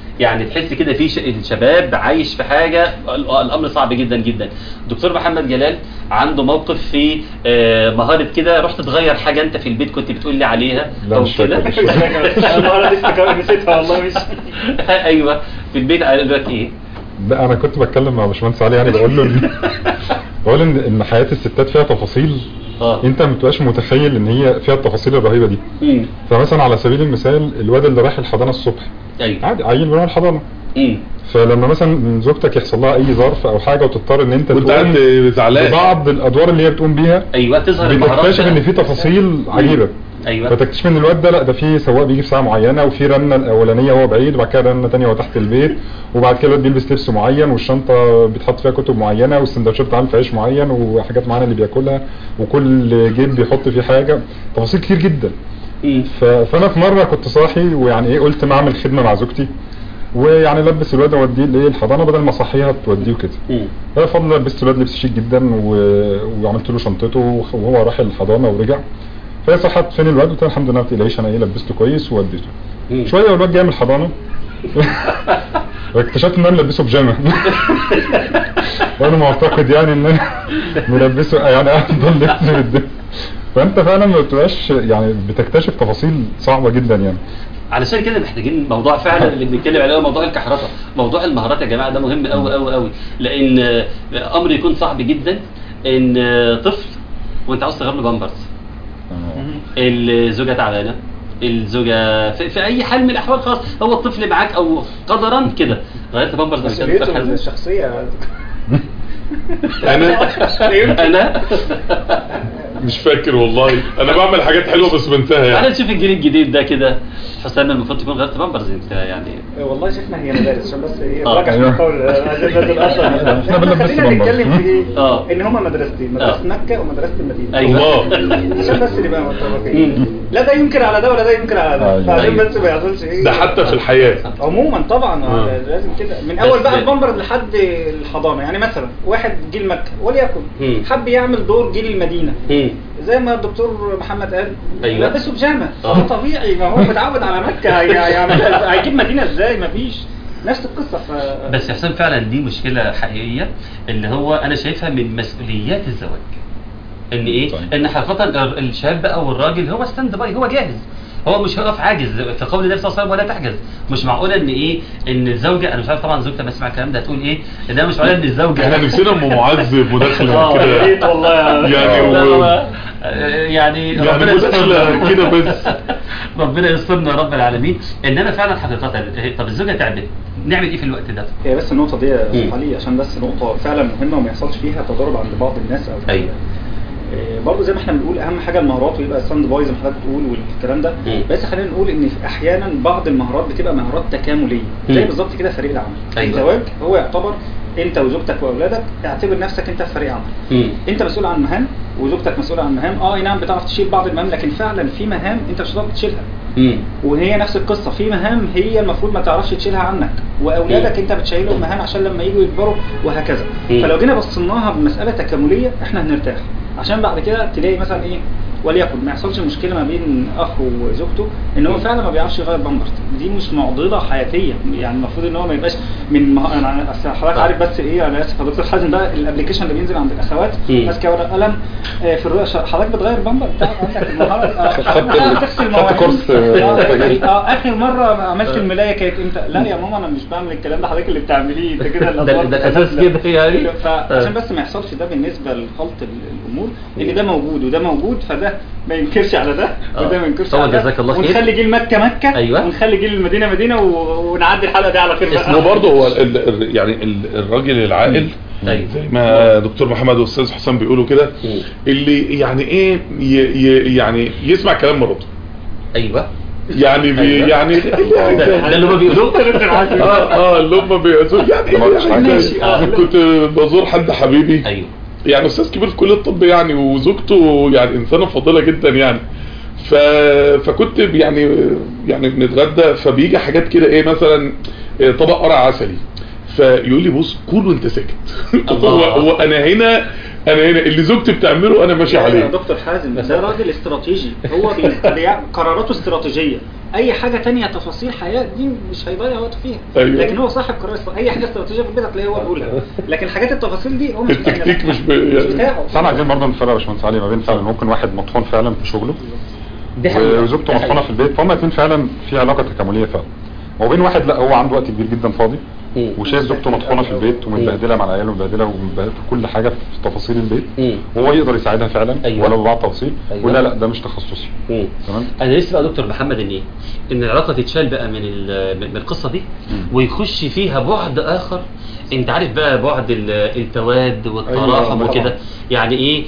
يعني تحس كده في ش- الشباب عايش في حاجه ال- الامر صعب جدا جدا دكتور محمد جلال عنده موقف في آه، مهاره كده رحت تغير حاجه انت في البيت كنت بتقول لي عليها لا، او مش كده فاكر. المره دي افتكرت نسيتها والله مش ايوه في البيت قال لك ايه لا انا كنت بتكلم مع باشمهندس علي يعني بقول له إن- بقول ان ان حياه الستات فيها تفاصيل اه انت ما بتبقاش متخيل ان هي فيها التفاصيل الرهيبه دي امم فمثلا على سبيل المثال الواد اللي رايح الحضانه الصبح ايوه عادي عيل بيروح الحضانه امم فلما مثلا زوجتك يحصل لها اي ظرف او حاجه وتضطر ان انت كنت تقوم قاعد زعلان ببعض الادوار اللي هي بتقوم بيها ايوه تظهر المهارات بتكتشف بقى. ان في تفاصيل عجيبه ايوه فتكتشف ان الواد ده لا ده في سواق بيجي في ساعه معينه وفي رنه الاولانيه وهو بعيد وبعد كده رنه ثانيه وهو تحت البيت وبعد كده الواد بيلبس لبس معين والشنطه بيتحط فيها كتب معينه والسندوتشات بتتعمل في عيش معين وحاجات معينه اللي بياكلها وكل جيب بيحط فيه حاجه تفاصيل كتير جدا مم. ف- فانا في مره كنت صاحي ويعني ايه قلت ما اعمل خدمه مع زوجتي ويعني لبس الواد اوديه الايه الحضانه بدل ما اصحيها توديه كده مم. فضل لبست الواد لبس شيك جدا و... وعملت له شنطته وهو راح الحضانه ورجع فهي صحت فين الواد قلت لها الحمد لله ما تقلقيش انا ايه لبسته كويس ووديته مم. شويه والواد جاي من الحضانه اكتشفت ان انا ملبسه بيجامه وانا معتقد يعني ان انا ملبسه يعني افضل لبس في الدنيا فانت فعلا ما بتبقاش يعني بتكتشف تفاصيل صعبه جدا يعني علشان كده محتاجين موضوع فعلا اللي بنتكلم عليه هو موضوع الكحرطه موضوع المهارات يا جماعه ده مهم قوي قوي قوي لان آه، امر يكون صعب جدا ان آه، طفل وانت عاوز تغير له بامبرز الزوجه تعبانه الزوجه في, في اي حال من الاحوال خلاص هو الطفل معاك او قدرا كده غيرت بامبرز قبل كده مسؤوليته دكتور حازم؟ الشخصيه انا انا مش فاكر والله انا بعمل حاجات حلوه بس بنساها تعالى يعني نشوف الجيل الجديد ده كده حسام المفروض تكون غيرت بامبرز انت يعني والله شفنا هي مدارس عشان بس ايه آه. راجع في القول عشان بس الاصل إحنا بنلبس خلينا بامبرز. نتكلم في ايه آه. ان هما مدرستين مدرسه آه. مكه ومدرسه المدينه ايوه عشان بس نبقى متفقين مم. لا ده ينكر على ده ولا ده ينكر على أيوة. ده فعشان أيوة. بس ما يحصلش ايه ده حتى في الحياه عموما طبعا آه. آه. لازم كده من اول بس- بقى البامبر لحد الحضانه يعني مثلا واحد جيل مكه وليكن مم. حب يعمل دور جيل المدينه مم. زي ما الدكتور محمد قال أيوة. لبسه بيجامه آه. ده طبيعي ما هو متعود على مكه هي- هيعملها هيجيب مدينه ازاي مفيش نفس القصه ف بس يا حسام فعلا دي مشكله حقيقيه اللي هو انا شايفها من مسؤوليات الزواج ان ايه طيب. ان حقيقه ال- الشاب او الراجل هو ستاند باي هو جاهز هو مش هيقف عاجز في قول النبي صلى الله عليه وسلم ولا تحجز مش معقوله ان ايه ان الزوجه انا مش عارف طبعا زوجتي لما تسمع الكلام ده هتقول ايه انما مش معقوله ان الزوجه احنا نفسنا ام معز مداخله آه، كده يا ريت والله يعني لا، و- لا، آه، يعني يعني ربنا مداخلة يسترنا كده بس. ربنا يسترنا يا رب العالمين انما فعلا حقيقه طب الزوجه تعبت نعمل ايه في الوقت ده؟ هي بس النقطه دي يا مم. استاذ علي عشان بس نقطه فعلا مهمه وما يحصلش فيها تضارب عند بعض الناس او ايوه إيه، برضه زي ما احنا بنقول اهم حاجه المهارات ويبقى ستاند باي زي ما حضرتك بتقول والكلام ده مم. بس خلينا نقول ان في احيانا بعض المهارات بتبقى مهارات تكامليه زي مم. بالظبط كده فريق العمل أيوة. الزواج هو يعتبر انت وزوجتك واولادك اعتبر نفسك انت في فريق عمل مم. انت مسؤول عن مهام وزوجتك مسؤوله عن مهام اه اي نعم بتعرف تشيل بعض المهام لكن فعلا في مهام انت مش هتعرف تشيلها مم. وهي نفس القصه في مهام هي المفروض ما تعرفش تشيلها عنك واولادك انت بتشيلهم مهام عشان لما يجوا يكبروا وهكذا مم. فلو جينا بصيناها بمساله تكامليه احنا هنرتاح عشان بعد كده تلاقي مثلا ايه وليكن ما يحصلش مشكله ما بين اخ وزوجته ان هو فعلا ما بيعرفش يغير بامبرز دي مش معضله حياتيه يعني المفروض ان هو ما يبقاش من مه... انا أصل حضرتك طبعا. عارف بس ايه انا اسف يا دكتور حازم ده الابلكيشن اللي بينزل عند الاخوات مم. ماسكه ورقه قلم آه، في الرؤيه حضرتك بتغير بامبر بتاعك عندك المهاره آه، خدت- آه، بتغسل خدت مواعين. كورس، آه، آه، تجارب. اه اخر مره عملت الملايه كانت امتى لا يا ماما انا مش بعمل الكلام ده حضرتك اللي بتعمليه انت كده ده- الأدوار ده الأساس بتتبادل. كده يعني. فعشان بس ما يحصلش ده بالنسبه لخلط ال- الامور ان ده موجود وده موجود فده ما ينكرش على ده آه. وده ما ينكرش طبعا على ده جزاك الله خير. ونخلي جيل مكه مكه أيوة. ونخلي جيل المدينه مدينه و... ونعدي الحلقه دي على خير بقى. وبرضه هو ال ال يعني ال الراجل العاقل أيوة. زي ما دكتور محمد واستاذ حسام بيقولوا كده مم. اللي يعني ايه ي ي يعني يسمع كلام مراته ايوه يعني بي أيوة. يعني ده ده اللي هم بيقولوه اه اه اللي هم بيقولوا يعني, ما قلتش حاجة. ماشي، آه. يعني كنت بزور حد حبيبي ايوه يعني استاذ كبير في كليه الطب يعني وزوجته يعني انسانه فاضله جدا يعني ف... فكنت يعني يعني بنتغدى فبيجي حاجات كده ايه مثلا إيه طبق قرع عسلي فيقول لي بص كل وانت ساكت الله. هو هو انا هنا انا هنا اللي زوجتي بتعمله انا ماشي يا عليه دكتور حازم ده راجل استراتيجي هو بي... بي... قراراته استراتيجيه اي حاجه تانية تفاصيل حياه دي مش هيضيع وقته فيها أيوة. لكن هو صاحب قرار الص- اي حاجه استراتيجيه في البيت هتلاقيه هو بيقولها لكن الحاجات التفاصيل دي هو مش التكتيك مش ب... مش بتاعه بس احنا عايزين برضه نفرق يا باشمهندس علي ما بين فعلا ممكن واحد مطحون فعلا في شغله دي حقيقة. وزوجته دي مطحونه حقيقة. في البيت فهم الاثنين فعلا في علاقه تكامليه فعلا وبين واحد لا هو عنده وقت كبير جدا فاضي مم. وشايف زوجته مطحونه في البيت ومتبهدله مع العيال ومتبهدله ومتبهدله في كل حاجه في تفاصيل البيت مم. وهو يقدر يساعدها فعلا أيوة. ولو ببعض تفصيل أيوة. ولا لا ده مش تخصصي مم. تمام انا نفسي بقى دكتور محمد ان ايه ان العلاقه تتشال بقى من ال- من القصه دي مم. ويخش فيها بعد اخر انت عارف بقى بعد ال- التواد والتراحم أيوة، وكده طبعا. يعني ايه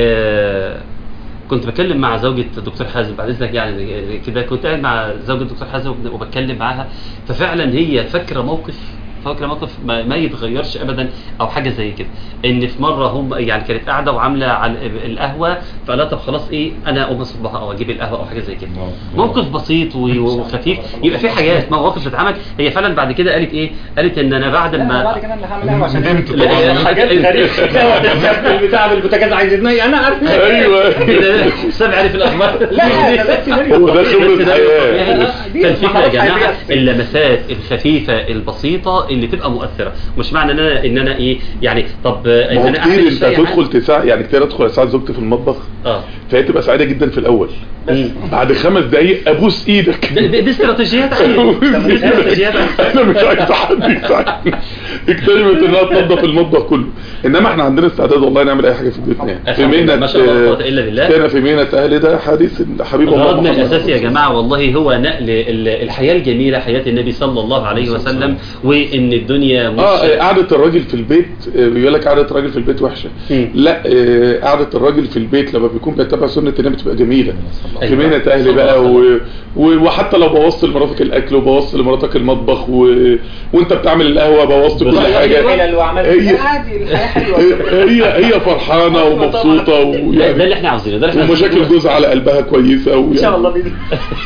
آه كنت بتكلم مع زوجة الدكتور حازم بعد اذنك يعني كده كنت قاعد مع زوجة الدكتور حازم وبتكلم معاها ففعلا هي فاكره موقف فاكره موقف ما, ما يتغيرش ابدا او حاجه زي كده ان في مره هم يعني كانت قاعده وعامله على القهوه فقالت طب خلاص ايه انا اقوم اصبها او اجيب القهوه او حاجه زي كده موقف بسيط و- وخفيف يبقى في حاجات مواقف بتتعمل هي فعلا بعد كده قالت ايه قالت ان انا بعد لا، ما بعد كده انا هعمل قهوه عشان ندمت لا، طبعاً. لا، حاجات غريبه بتاع البوتاجاز عايز يتنقي انا عارف ايوه سامع عارف الاخبار لا ده بس سيناريو وده طبيعي. خبرة بس ده حياة. يعني دي فالفكره يا محاضرات جماعه حياتية. اللمسات الخفيفه البسيطه اللي تبقى مؤثره مش معنى ان انا ان انا ايه يعني طب ان ما هو انا كتير اعمل انت شاي تدخل تساعد يعني كتير ادخل اساعد زوجتي في المطبخ اه فهي تبقى سعيده جدا في الاول مم. بعد خمس دقايق ابوس ايدك دي, دي, دي استراتيجيات عادية. دي استراتيجيات عادية. انا مش عايز حد يساعدني اكتشفت انها تنظف المطبخ كله انما احنا عندنا استعداد والله نعمل اي حاجه في بيتنا يعني. في الحمد لله، مهنه ما شاء الله، لا قوة إلا بالله. كان في مهنه اهل ده حديث حبيب الله غرضنا محمد الاساسي يا جماعه والله هو نقل ال- الحياه الجميله حياه النبي صلى الله عليه وسلم وان الدنيا مش اه قعدة الراجل في البيت آه، بيقول لك قعدة الراجل في البيت وحشة مم. لا آه، قعدة الراجل في البيت لما بيكون بيتبع سنة النبي بتبقى جميلة في أيوة. مهنة اهلي بقى و... و... وحتى لو بوظت لمراتك الاكل وبوظت لمراتك المطبخ و... وانت بتعمل القهوة بوظت كل بالظبط. حاجة الحلل وعملت هي عادي الحياه حلوه هي هي فرحانة ومبسوطة ده, ده ويعني اللي احنا عاوزينه ده اللي احنا ومشاكل عاوزينه. جوزها على قلبها كويسة ان شاء الله باذن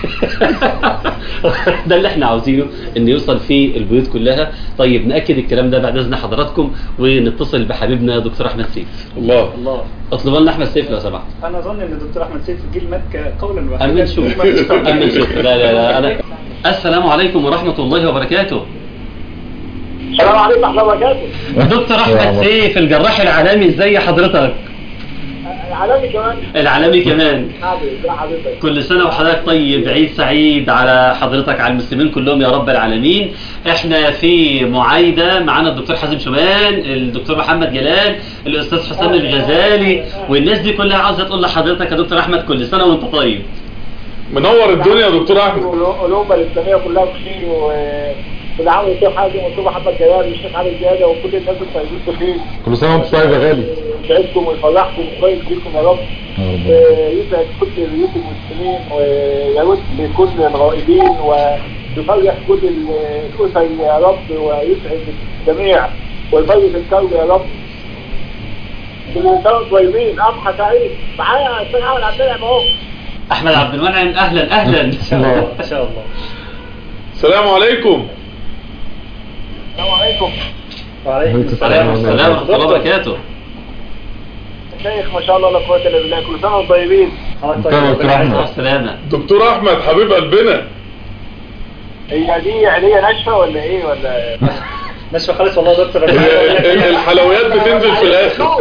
ده اللي احنا عاوزينه ان يوصل في البيوت كلها طيب ناكد الكلام ده بعد اذن حضراتكم ونتصل بحبيبنا دكتور احمد سيف الله الله اطلبوا لنا احمد سيف لو سمحت انا اظن ان الدكتور احمد سيف جيل مات قولا واحدا اما نشوف اما نشوف لا لا لا أنا... السلام عليكم ورحمه الله وبركاته السلام عليكم ورحمة الله وبركاته. دكتور احمد سيف الجراح العالمي ازي حضرتك علامي كمان العالمي كمان حاضر ازي حضرتك. كل سنة وحضرتك طيب عيد سعيد على حضرتك على المسلمين كلهم يا رب العالمين احنا في معايدة معانا الدكتور حازم شومان الدكتور محمد جلال الاستاذ حسام الغزالي والناس دي كلها عاوزة تقول لحضرتك يا دكتور احمد كل سنة وانت طيب منور الدنيا يا دكتور احمد الأمة الإسلامية كلها بخير و كل عام والشيخ حازم والدكتور محمد جلال والشيخ علي زيادة وكل الناس الطيبين بخير. كل سنه وانت طيب يا غالي يسعدكم ويفرحكم ويبارك فيكم يا رب. يا رب. ويسعد كل بيوت المسلمين ويرد كل الغائبين ويفرح كل الأسر يا رب ويسعد الجميع ويفرج الكون يا رب. كل سنة وانتم طيبين أضحى سعيد معايا الشيخ أحمد عبد المنعم أهو. احمد عبد المنعم اهلا اهلا ان شاء الله ان شاء الله السلام عليكم السلام عليكم. وعليكم السلام والسلام ورحمة الله وبركاته شيخ ما شاء الله لا قوة إلا بالله كل سنة وانتم طيبين. حضرتك أنت يا دكتور أحمد. مع السلامة دكتور احمد حبيب قلبنا هي دي عينية ناشفة ولا إيه ولا نشفى خالص والله يا دكتور ال- ال- الحلويات بتنزل في الاخر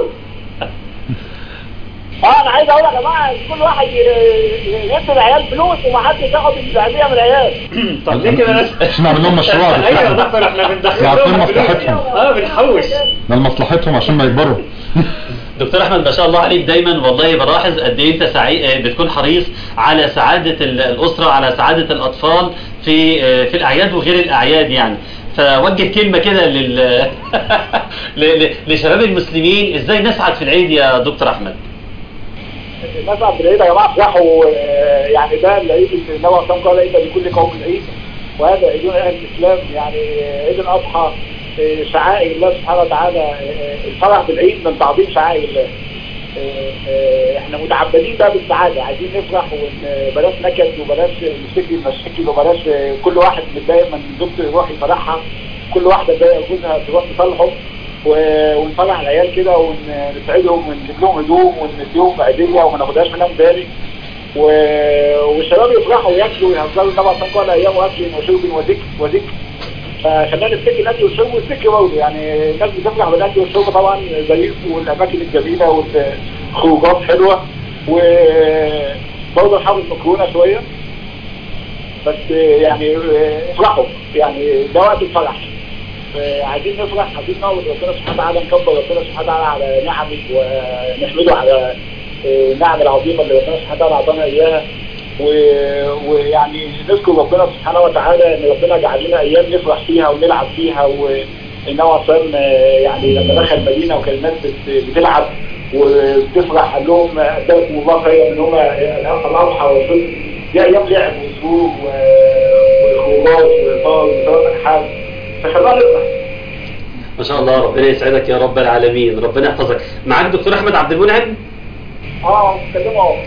اه انا عايز اقول يا جماعه كل واحد ي- ي- يدي العيال فلوس ومحدش ياخد الذهبيه من العيال طب ليه كده ناس عشان نعمل لهم مشروع ايوه يا بالفعل. دكتور احنا بندخل عارفين لهم فلوس. مصلحتهم. اه بنحوش ده لمصلحتهم عشان ما يكبروا دكتور احمد ما شاء الله عليك دايما والله بلاحظ قد ايه انت سعي... آه، بتكون حريص على سعاده ال- الاسره على سعاده الاطفال في آه، في الاعياد وغير الاعياد يعني فوجه كلمه كده لل... ل- ل- لشباب المسلمين ازاي نسعد في العيد يا دكتور احمد الناس عبد العيد يا جماعه افرحوا آه، يعني ده العيد اللي النبي عليه الصلاه والسلام قال لكل قوم العيد وهذا عيد اهل الاسلام يعني آه، عيد الاضحى آه، شعائر الله سبحانه وتعالى آه، الفرح بالعيد من تعظيم شعائر الله آه، آه، احنا متعبدين بقى بالسعاده عايزين نفرح وبلاش نكد وبلاش نشتكي مشاكل وبلاش آه، كل واحد متضايق من زوجته يروح يفرحها كل واحده متضايقه جوزها تروح تصالحه و- ونفرح العيال كده ونسعدهم ونجيب لهم هدوم ونديهم هديه وما ناخدهاش منهم تاني و- والشباب يفرحوا وياكلوا ويهزروا النبي عليه الصلاه والسلام ايام واكل وشرب وذكر وذكر فخلينا نفتكر الاكل والشرب والذكر برضه يعني الناس بتفرح بالاكل والشرب طبعا زي والاماكن الجميله والخروجات حلوه وبرضه نحاول مكرونه شويه بس يعني افرحوا يعني ده وقت الفرح عايزين نفرح عايزين نعبد ربنا سبحانه وتعالى نكبر ربنا سبحانه وتعالى على نعمه ونحمده على النعم العظيمه اللي ربنا سبحانه وتعالى اعطانا اياها و- ويعني نذكر ربنا سبحانه وتعالى ان ربنا جعل لنا ايام نفرح فيها ونلعب فيها وان هو اصلا يعني لما دخل المدينه وكان الناس بت- بتلعب وبتفرح قال لهم اداكم الله خيرا ان هم الاضحى والفطر دي ايام لعب وسرور و- وخروجات وفطار وصلاه الحاج فخلونا نفرح ما شاء الله ربنا يسعدك يا رب العالمين ربنا يحفظك معاك دكتور احمد عبد المنعم اه بتكلموا اهو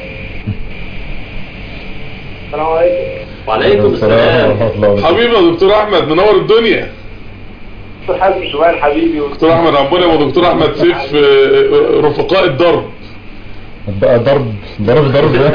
السلام عليكم وعليكم السلام ورحمة الله وبركاته. حبيبي يا دكتور احمد منور الدنيا دكتور حازم شوال حبيبي دكتور احمد عبوني ودكتور احمد سيف آه، رفقاء الدرب بقى ضرب ضرب ضرب ده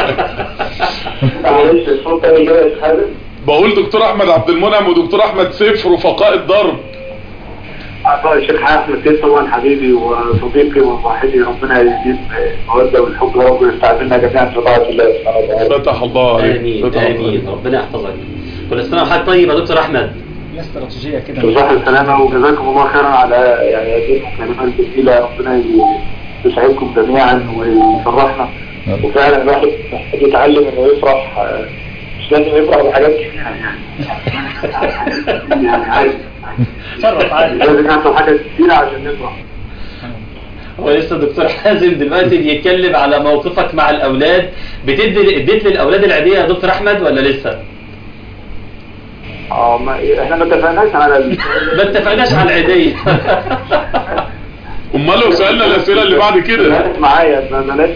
معلش الصوت تاني كده يا شيخ حازم بقول دكتور احمد عبد المنعم ودكتور احمد سيف رفقاء الدرب عطاء الشيخ احمد سيف طبعا حبيبي وصديقي وصاحبي ربنا يزيد الموده والحب يا رب ويستعملنا جميعا في طاعه الله سبحانه وتعالى فتح الله عليك امين فتح الله امين عليك. ربنا يحفظك كل سنه وحضرتك طيب يا دكتور احمد هي استراتيجيه كده بصحة السلامة وجزاكم الله خيرا على يعني هذه الكلمات الجميلة ربنا يسعدكم جميعا ويفرحنا وفعلا الواحد محتاج يتعلم انه يفرح آه، مش لازم يفرح بحاجات كتير يعني يعني عادي شرف عادي لازم يحصل حاجات كتيرة عشان نفرح هو لسه الدكتور حازم دلوقتي بيتكلم على موقفك مع الاولاد بتدي اديت للاولاد العيديه يا دكتور احمد ولا لسه اه ما احنا ما اتفقناش على ال... ما اتفقناش على العيديه امال لو سالنا الاسئله اللي بعد كده بلاش معايا ما بلاش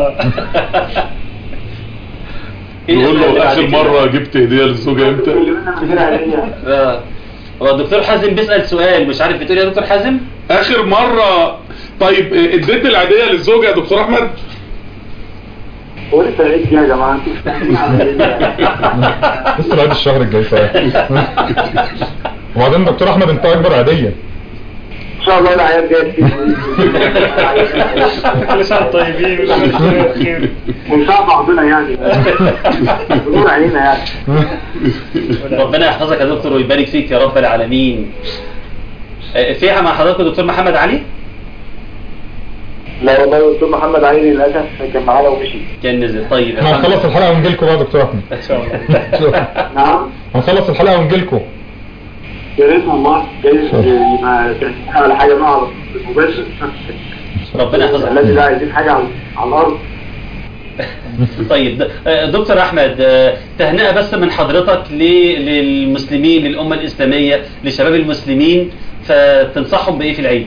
إيه نقول الأسئلة اللي له بعد اخر كده؟ مره جبت هديه للزوجه امتى اللي مننا من غير عينيا آه. هو الدكتور حازم بيسال سؤال مش عارف بتقول إيه يا دكتور حازم اخر مره طيب آه، اديت العيديه للزوجه يا دكتور احمد هو لسه العيد جاي يا جماعة انتوا مستعجلين على العيد يعني. لسه العيد الشهر الجاي صحيح وبعدين دكتور احمد انت اكبر عادية ان شاء الله الاعياد جايه كتير كل سنه وأنتم طيبين بخير ونساعد بعضنا يعني بنور علينا يعني ربنا يحفظك يا دكتور ويبارك فيك يا رب العالمين آه، فيها مع حضرتك الدكتور محمد علي لا والله دكتور محمد علي للاسف كان معانا ومشي كان نزل طيب احنا هنخلص الحلقة ونجيلكوا بقى يا دكتور احمد ان شاء الله نعم هنخلص الحلقة ونجيلكوا يا ريت والله جايز يبقى كان على حاجه مع المباشر ربنا يحفظك الذي لا عايزين حاجه على, على الارض طيب د- آه، دكتور احمد آه، تهنئه بس من حضرتك ل- للمسلمين للامه الاسلاميه لشباب المسلمين فتنصحهم بايه في العيد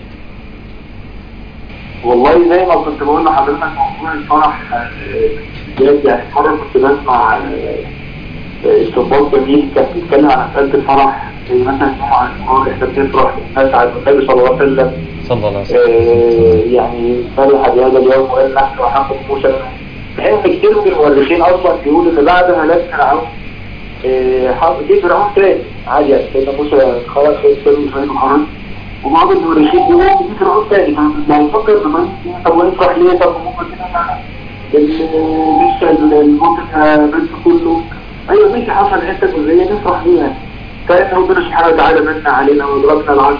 والله زي ما كنت بقول لحضرتك موضوع الفرح آه، بجد يعني مرة كنت بسمع آه، آه، استنباط جميل كان بيتكلم عن مسألة الفرح زي مثلا جمعة القرآن احنا بنفرح نسعد النبي صلى الله عليه وسلم صلى الله عليه وسلم آه، يعني فرح بهذا اليوم وقال نحن أحق موسى في حين إن كتير من المؤرخين أصلا بيقولوا إن بعد هلاك فرعون آه، حصل جه فرعون تاني عادي يعني سيدنا موسى خرج خير سلم فريق وخرج وبعض المؤرخين بيقولوا إن في فرعون تاني فلو نفكر زمان طب ونفرح ليه طب ممكن كده ال- لسه المنطقة بس كله أيوة ماشي حصل حتة جزئية نفرح بيها كأن ربنا سبحانه وتعالى من علينا وأدركنا العشر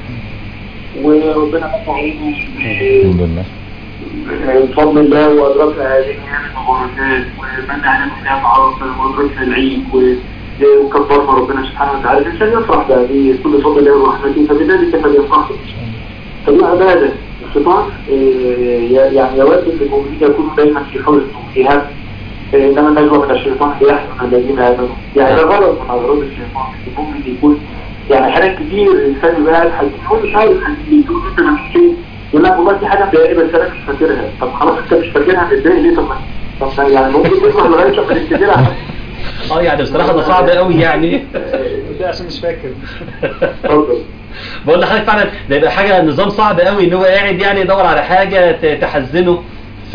وربنا من علينا الحمد لله بفضل الله وأدركنا هذه الأيام المباركات ومن علينا بها عرفة وأدركنا العيد و- وكبرنا ربنا سبحانه وتعالى الإنسان يفرح بهذه كل فضل الله ورحمته فبذلك فليفرح فدي عبادة الشيطان آه، يعني يود أن المؤمنين يكونوا دايما في حزن وفي هم آه، إنما النجوى من الشيطان ليحزن الذين آمنوا يعني ده غلط من أغراض الشيطان المؤمن يكون يعني حاجات كتير الإنسان يبقى قاعد حزين هو مش عارف حزين يقول أنت ما شيء يقول لك والله دي حاجة مضايقاني بس أنا مش فاكرها طب خلاص أنت مش فاكرها متضايق ليه طب ما- طب ما يعني ممكن تسمع لغاية لما تفتكرها اه يعني بصراحه ده صعب قوي يعني ده عشان مش فاكر اتفضل بقول لحضرتك فعلا ده يبقى حاجه نظام صعب قوي ان هو قاعد يعني يدور على حاجه ت- تحزنه ف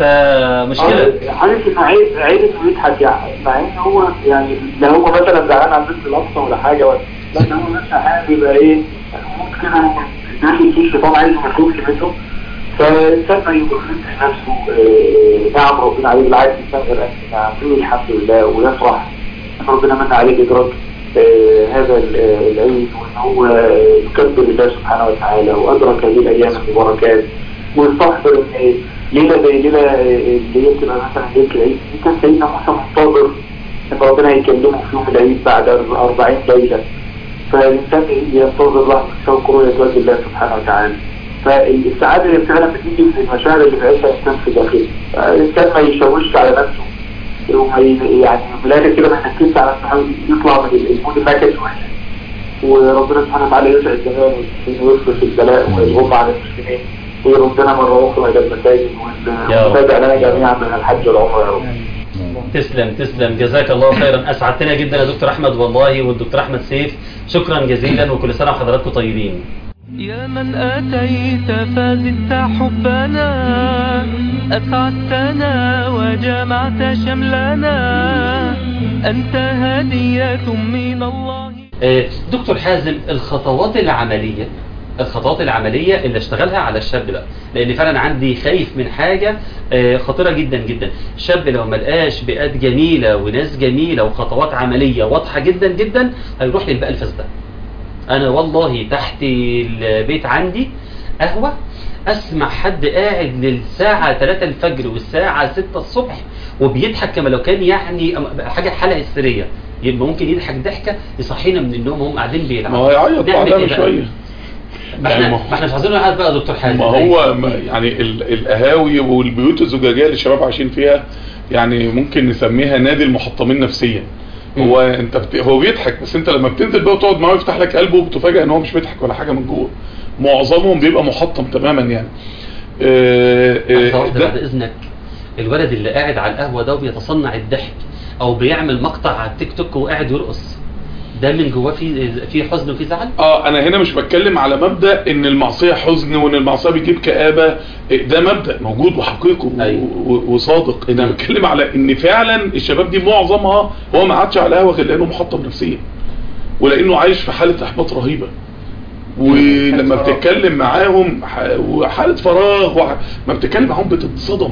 فمشكله عارف ان عيب عيب انه يضحك يعني مع ان هو يعني لا هو مثلا زعلان على البنت الاقصى ولا حاجه ولا لا ده هو مثلا حابب يبقى ايه ممكن كده داخل فيه الشيطان عايز ما يخرجش منه فالانسان ما يبررش نفسه آه، نعم ربنا عليه بالعكس الانسان غير نعم يقول الحمد لله ويفرح ان ربنا من عليه ادراك آه، هذا ال- آه، العيد وان هو يكبر الله سبحانه وتعالى وادرك هذه الايام المباركات ويستحضر ان ليله زي ليله آه، اللي هي بتبقى مثلا ليله العيد دي كان سيدنا موسى منتظر ان ربنا يكلمه في يوم العيد بعد 40 ليله فالإنسان ينتظر لحظة شوق رؤية وجه الله سبحانه وتعالى فالسعادة اللي فعلا بتيجي من المشاعر اللي بيعيشها الإنسان في داخله الإنسان ما يشوشش على نفسه وما ي- يعني من الآخر كده ما يركزش على نفسه يحاول يطلع من المود النكد وربنا سبحانه وتعالى يسعد جميع المسلمين ويصرف البلاء ويغم عن المسلمين ويردنا مرة أخرى إلى المساجد يا رب. ونتابع لنا جميعا من الحج والعمرة يا رب تسلم تسلم جزاك الله خيرا اسعدتنا جدا يا دكتور احمد والله والدكتور احمد سيف شكرا جزيلا وكل سنه وحضراتكم طيبين يا من أتيت فزدت حبنا أسعدتنا وجمعت شملنا أنت هدية من الله آه، دكتور حازم الخطوات العملية الخطوات العملية اللي اشتغلها على الشاب ده لان فعلا عندي خايف من حاجة آه، خطيرة جدا جدا الشاب لو ما لقاش بيئات جميلة وناس جميلة وخطوات عملية واضحة جدا جدا هيروح للبيئة الفاسدة انا والله تحت البيت عندي قهوة اسمع حد قاعد للساعة 3 الفجر والساعة 6 الصبح وبيضحك كما لو كان يعني حاجة حالة هستيرية يبقى ممكن يضحك ضحكة يصحينا من النوم وهم قاعدين بيلعبوا ما هو يعيط نعمل بعدها إيه بقى؟ شويه ما يعني احنا ما- ما احنا مش عايزين نقعد بقى يا دكتور حازم ما هو ما- يعني ال- القهاوي والبيوت الزجاجيه اللي الشباب عايشين فيها يعني ممكن نسميها نادي المحطمين نفسيا هو انت بت... هو بيضحك بس انت لما بتنزل بقى وتقعد معاه ويفتح لك قلبه بتفاجئ ان هو مش بيضحك ولا حاجه من جوه معظمهم بيبقى محطم تماما يعني آه، آه، لحظة واحدة ده- بعد اذنك الولد اللي قاعد على القهوة ده وبيتصنع الضحك او بيعمل مقطع على التيك توك وقاعد يرقص ده من جواه في في حزن وفي زعل اه انا هنا مش بتكلم على مبدا ان المعصيه حزن وان المعصيه بتجيب كآبه ده مبدا موجود وحقيقي و- أيوة. و- وصادق انا مم. بتكلم على ان فعلا الشباب دي معظمها هو ما عادش على قهوه غير لانه محطم نفسيا ولانه عايش في حاله احباط رهيبه ولما بتتكلم معاهم ح- وحاله فراغ وح- ما بتتكلم معاهم بتتصدم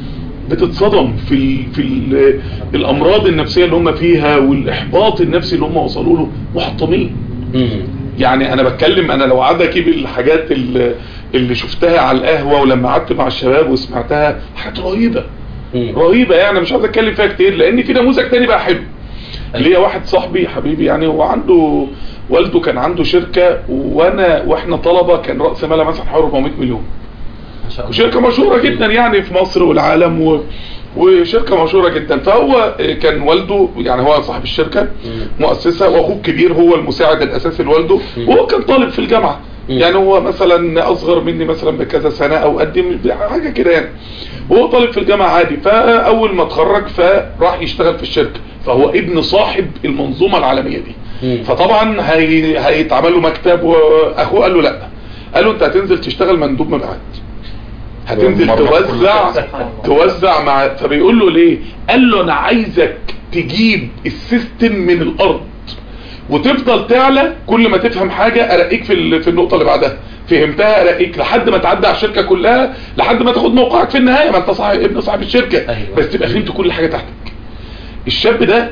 بتتصدم في ال في ال الامراض النفسيه اللي هم فيها والاحباط النفسي اللي هم وصلوا له محطمين مم. يعني انا بتكلم انا لو قعدت اجيب الحاجات اللي, اللي شفتها على القهوه ولما قعدت مع الشباب وسمعتها حاجات رهيبه مم. رهيبه يعني مش عايز اتكلم فيها كتير لان في نموذج تاني بقى حلو أيوة. ليا واحد صاحبي حبيبي يعني هو عنده والده كان عنده شركه وانا واحنا طلبه كان راس مالها مثلا حوالي 400 مليون ما شاء الله وشركه مشهوره جدا يعني في مصر والعالم و... وشركه مشهوره جدا فهو كان والده يعني هو صاحب الشركه مؤسسه واخوه الكبير هو المساعد الاساسي لوالده مم. وهو كان طالب في الجامعه مم. يعني هو مثلا اصغر مني مثلا بكذا سنه او قدم حاجه كده يعني وهو طالب في الجامعه عادي فاول ما اتخرج فراح يشتغل في الشركه فهو ابن صاحب المنظومه العالميه دي مم. فطبعا هي... هيتعمل له مكتب واخوه قال له لا قال له انت هتنزل تشتغل مندوب مبيعات هتنزل مرة توزع توزع مع فبيقول له ليه قال له انا عايزك تجيب السيستم من الارض وتفضل تعلى كل ما تفهم حاجة ارقيك في ال- في النقطة اللي بعدها فهمتها ارقيك لحد ما تعدي على الشركة كلها لحد ما تاخد موقعك في النهاية ما انت صاحب ابن صاحب الشركة أيوة. بس تبقى فهمت كل حاجة تحتك الشاب ده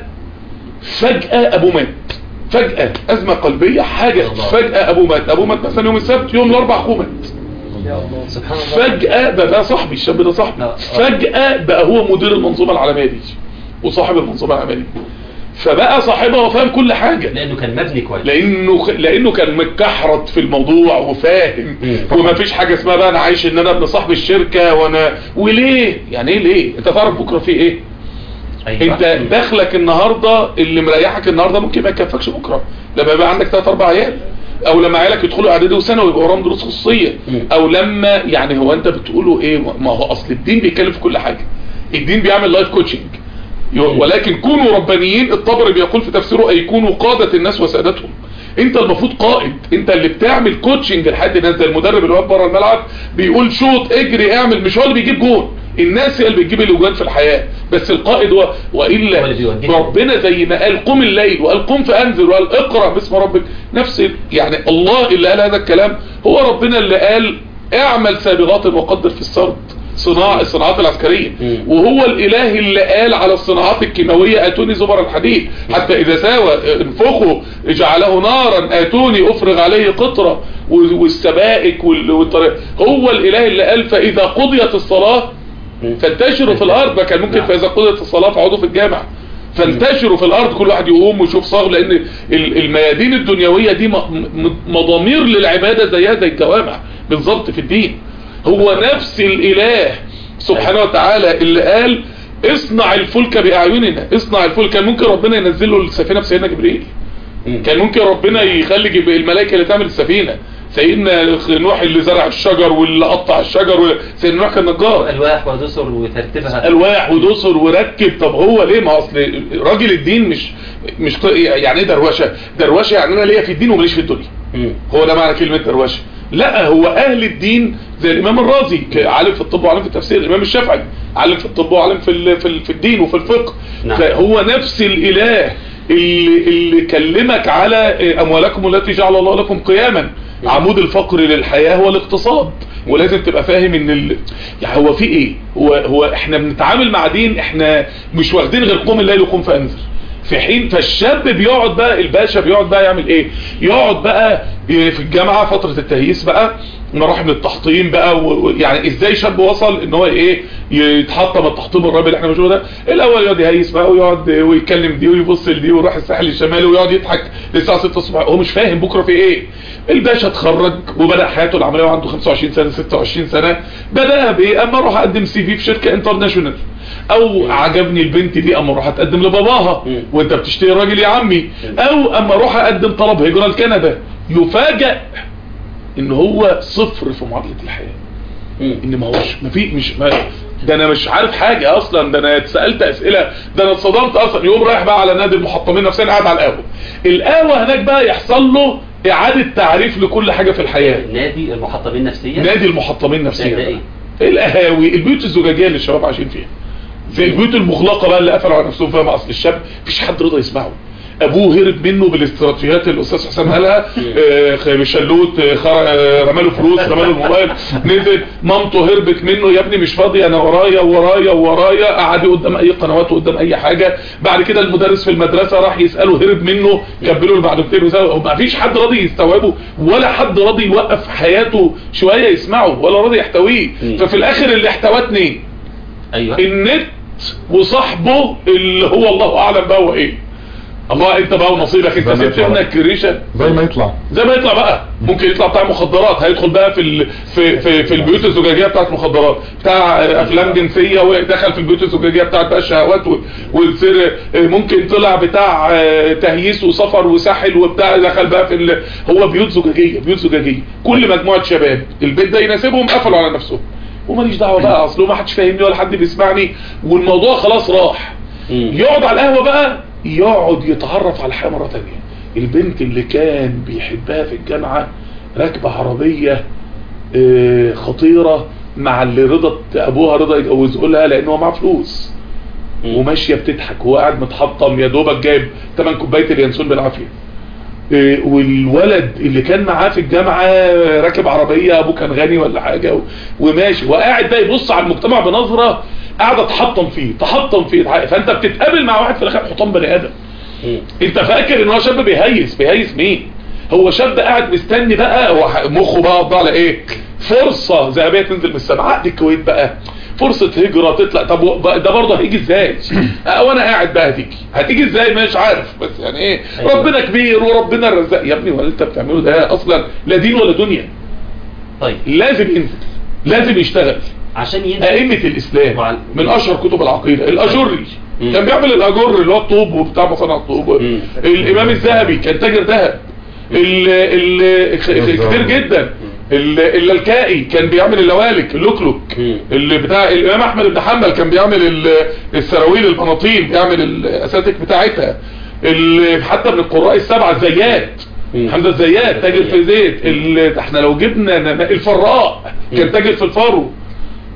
فجأة ابوه مات فجأة ازمة قلبية حاجة الله. فجأة ابوه مات ابوه مات مثلا يوم السبت يوم الاربع اخوه مات سبحان الله فجأة بقى, بقى صاحبي الشاب ده صاحبي آه. فجأة بقى هو مدير المنظومة العالمية دي وصاحب المنظومة العالمية دي فبقى صاحبها وفاهم كل حاجة لانه كان مبني كويس لانه لانه كان متكحرت في الموضوع وفاهم مم. وما فيش حاجه اسمها بقى انا عايش ان انا ابن صاحب الشركه وانا وليه يعني ايه ليه انت تعرف بكره في ايه أيوة. انت دخلك النهارده اللي مريحك النهارده ممكن ما يكفكش بكره لما يبقى عندك ثلاث اربع عيال او لما عيالك يدخلوا اعدادي وثانوي ويبقى وراهم دروس خصوصيه مم. او لما يعني هو انت بتقولوا ايه ما هو اصل الدين بيتكلم في كل حاجه الدين بيعمل لايف كوتشنج ولكن كونوا ربانيين الطبري بيقول في تفسيره اي كونوا قادة الناس وسادتهم انت المفروض قائد انت اللي بتعمل كوتشنج لحد الناس زي المدرب اللي واقف بره الملعب بيقول شوط اجري اعمل مش هو اللي بيجيب جون الناس هي اللي بتجيب الاجوان في الحياه بس القائد هو هو والا اللي بيوجهها. ربنا زي ما قال قم الليل وقال قم فانذر وقال اقرا باسم ربك نفس يعني الله اللي قال هذا الكلام هو ربنا اللي قال اعمل سابغات وقدر في السرد صناعة الصناعات العسكرية مم. وهو الاله اللي قال على الصناعات الكيماوية اتوني زبر الحديد حتى اذا ساوى انفخوا جعله نارا اتوني افرغ عليه قطرة وال- والسبائك وال- والطريق هو الاله اللي قال فاذا قضيت الصلاة فانتشروا في الارض ما كان ممكن نعم. فاذا قضيت الصلاة فاقعدوا في الجامع فانتشروا في الارض كل واحد يقوم ويشوف صاغ لان ال- الميادين الدنيوية دي م- م- مضامير للعبادة زيها زي الجوامع بالظبط في الدين هو نفس الاله سبحانه وتعالى اللي قال اصنع الفلك باعيننا اصنع الفلك كان ممكن ربنا ينزل له السفينه بسيدنا جبريل مم. كان ممكن ربنا يخلي جب- الملائكه اللي تعمل السفينه سيدنا نوح اللي زرع الشجر واللي قطع الشجر سيدنا نوح كان نجار الواح ودسر وترتيبها الواح ودسر وركب طب هو ليه ما اصل راجل الدين مش مش ق- يعني ايه دروشه دروشه يعني انا ليا في الدين وماليش في الدنيا مم. هو ده معنى كلمة دروشه لا هو اهل الدين زي الامام الرازي ك- عالم في الطب وعالم في التفسير الامام الشافعي عالم في الطب وعالم في ال- في, ال- في الدين وفي الفقه نعم. فهو نفس الاله اللي, اللي كلمك على اموالكم التي جعل الله لكم قياما عمود الفقر للحياة هو الاقتصاد ولازم تبقى فاهم ان ال... يعني هو في ايه هو, هو احنا بنتعامل مع دين احنا مش واخدين غير قوم الليل وقوم فانذر في حين فالشاب بيقعد بقى الباشا بيقعد بقى يعمل ايه يقعد بقى في الجامعة فترة التهييس بقى مراحل التحطيم بقى و- و- يعني ازاي شاب وصل ان هو ايه يتحطم التحطيم الرابع اللي احنا بنشوفه ده الاول يقعد يهيس بقى ويقعد ويتكلم دي ويبص لدي ويروح الساحل الشمالي ويقعد يضحك للساعه 6 الصبح هو مش فاهم بكره في ايه الباشا اتخرج وبدا حياته العمليه وعنده 25 سنه 26 سنه بداها بايه اما اروح اقدم سي في في شركه انترناشونال او عجبني البنت دي اما اروح اتقدم لباباها مم. وانت بتشتري راجل يا عمي او اما اروح اقدم طلب هجره لكندا يفاجئ ان هو صفر في معادله الحياه مم. ان ما هوش ما في مش ما ده انا مش عارف حاجه اصلا ده انا اتسالت اسئله ده انا اتصدمت اصلا يوم رايح بقى على نادي المحطمين نفسيا قاعد على القهوه القهوه هناك بقى يحصل له اعاده تعريف لكل حاجه في الحياه نادي المحطمين النفسية نادي المحطمين نفسيا ده بقى. إيه؟ القهاوي البيوت الزجاجيه اللي الشباب عايشين فيها زي البيوت المغلقه بقى اللي قفلوا على نفسهم فيها مع اصل الشاب مفيش حد رضى يسمعه ابوه هرب منه بالاستراتيجيات اللي الاستاذ حسام قالها آه، خ- شلوت آه، خر- آه، رماله فلوس رماله الموبايل نزل مامته هربت منه يا ابني مش فاضي انا ورايا ورايا ورايا قعد قدام اي قنوات وقدام اي حاجه بعد كده المدرس في المدرسه راح يساله هرب منه كبله المعلومتين ما فيش حد راضي يستوعبه ولا حد راضي يوقف حياته شويه يسمعه ولا راضي يحتويه مم. ففي الاخر اللي احتواه اتنين ايوه النت وصاحبه اللي هو الله اعلم بقى هو ايه الله انت بقى ونصيبك انت زي ما سبت يطلع ابنك ريشه زي ما يطلع زي ما يطلع بقى ممكن يطلع بتاع مخدرات هيدخل بقى في ال... في في, في البيوت الزجاجيه بتاعت مخدرات بتاع آه، افلام جنسيه ودخل في البيوت الزجاجيه بتاعت بقى الشهوات و- ويصير آه، ممكن طلع بتاع آه، تهييس وسفر وساحل وبتاع دخل بقى في ال... هو بيوت زجاجيه بيوت زجاجيه كل مجموعه شباب البيت ده يناسبهم قفلوا على نفسهم وماليش دعوه بقى اصل ما حدش فاهمني ولا حد بيسمعني والموضوع خلاص راح مم. يقعد على القهوة بقى يقعد يتعرف على الحياة مرة تانية البنت اللي كان بيحبها في الجامعة راكبة عربية آه، خطيرة مع اللي رضت ابوها رضا يجوزه لها لان هو معاه فلوس مم. وماشية بتضحك وهو قاعد متحطم يا دوبك جايب 8 كوباية اليانسون بالعافية آه، والولد اللي كان معاه في الجامعة آه، راكب عربية ابوه كان غني ولا حاجة و- وماشي وقاعد بقى يبص على المجتمع بنظرة قاعدة تحطم فيه تحطم فيه فانت بتتقابل مع واحد في الاخر حطام بني ادم مم. انت فاكر ان هو شاب بيهيس بيهيس مين هو شاب قاعد مستني بقى هو ح- مخه بقى وضع على ايه فرصة ذهبية تنزل من السماء عقد الكويت بقى فرصة هجرة تطلع طب و- بقى ده برضه هيجي ازاي اه وانا قاعد بقى هتيجي هتيجي ازاي مش عارف بس يعني ايه أيوة. ربنا كبير وربنا الرزاق يا ابني ولا انت بتعمله ده اصلا لا دين ولا دنيا طيب لازم ينزل لازم يشتغل عشان ينزل أئمة الإسلام وعلى- من أشهر كتب العقيدة الأجري مم. كان بيعمل الأجر اللي هو الطوب وبتاع مصانع الطوب مم. الإمام الذهبي كان تاجر ذهب ال ال بالظبط. كتير جدا ال- اللالكائي كان بيعمل اللوالك اللوكلوك مم. اللي بتاع الإمام أحمد بن حنبل كان بيعمل ال- السراويل البناطيل بيعمل الأساتك بتاعتها ال- حتى من القراء السبعة الزيات مم. حمد الزيات تاجر في زيت ال- احنا لو جبنا نما- الفراء كان مم. تاجر في الفرو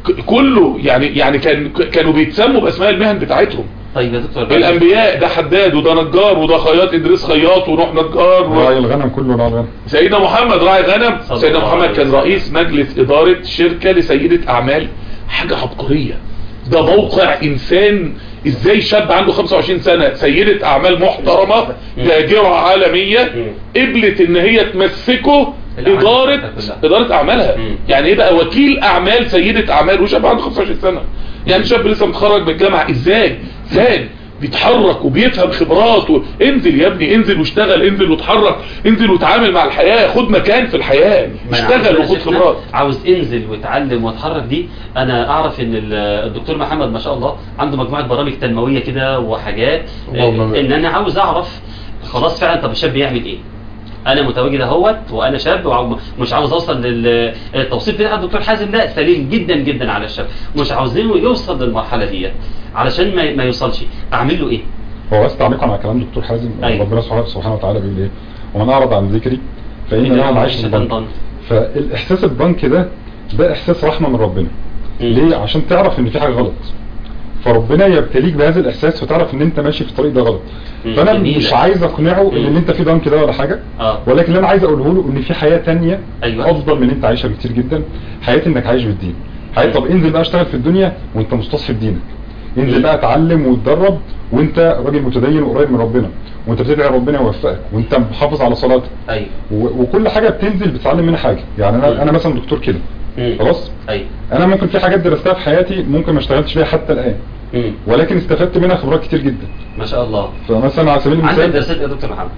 ك- كله يعني يعني كان كانوا بيتسموا باسماء المهن بتاعتهم طيب يا دكتور الانبياء ده حداد وده نجار وده خياط ادريس خياط ونوح نجار و... راعي الغنم كله راعي الغنم سيدنا محمد راعي غنم صلى سيدنا الله محمد عليه كان وسلم. رئيس مجلس إدارة شركة لسيدة أعمال حاجة عبقرية ده موقع إنسان إزاي شاب عنده 25 سنة سيدة أعمال محترمة تاجرة عالمية قبلت إن هي تمسكه الأعمال إدارة كلها. إدارة أعمالها مم. يعني إيه بقى وكيل أعمال سيدة أعمال وشاب عنده 25 سنة يعني شاب لسه متخرج من الجامعة إزاي إنسان بيتحرك وبيفهم خبرات و... انزل يا ابني انزل واشتغل انزل واتحرك انزل وتعامل مع الحياة خد مكان في الحياة ما أنا اشتغل عاوز- وخد خبرات عاوز انزل واتعلم واتحرك دي انا اعرف ان ال- الدكتور محمد ما شاء الله عنده مجموعه برامج تنمويه كده وحاجات اللهم آه، بارك. ان انا عاوز اعرف خلاص فعلا طب الشاب يعمل ايه انا متواجد اهوت وانا شاب ومش عاوز اوصل للتوصيف بتاع الدكتور حازم ده سليم جدا جدا على الشاب مش عاوزينه يوصل للمرحله ديت علشان ما, ما يوصلش اعمل له ايه هو بس تعليقا على كلام دكتور حازم أيوة. ربنا سبحانه سبحانه وتعالى بيقول ايه ومن اعرض عن ذكري فان إن له معيشه معيشة ضنكا ضنكا. فالاحساس الضنك ده ده احساس رحمه من ربنا مم. ليه عشان تعرف ان في حاجه غلط فربنا يبتليك بهذا الاحساس فتعرف ان انت ماشي في الطريق ده غلط مم. فانا جميلة. مش عايز اقنعه ان مم. اللي انت فيه ضنك ده ولا حاجه اه ولكن اللي انا عايز اقوله له ان في حياه تانية أيوة. افضل من اللي انت عايشها بكتير جدا حياه انك عايش بالدين حياه طب انزل بقى اشتغل في الدنيا وانت مستصحب دينك انزل مم. بقى اتعلم وتدرب وانت راجل متدين وقريب من ربنا وانت بتدعي ربنا يوفقك وانت محافظ على صلاتك ايوه و- وكل حاجه بتنزل بتتعلم منها حاجه يعني مم. انا انا مثلا دكتور كده مم. خلاص ايوه انا ممكن في حاجات درستها في حياتي ممكن ما اشتغلتش فيها حتى الان مم. ولكن استفدت منها خبرات كتير جدا ما شاء الله فمثلا على سبيل عندك المثال دراسات يا دكتور محمد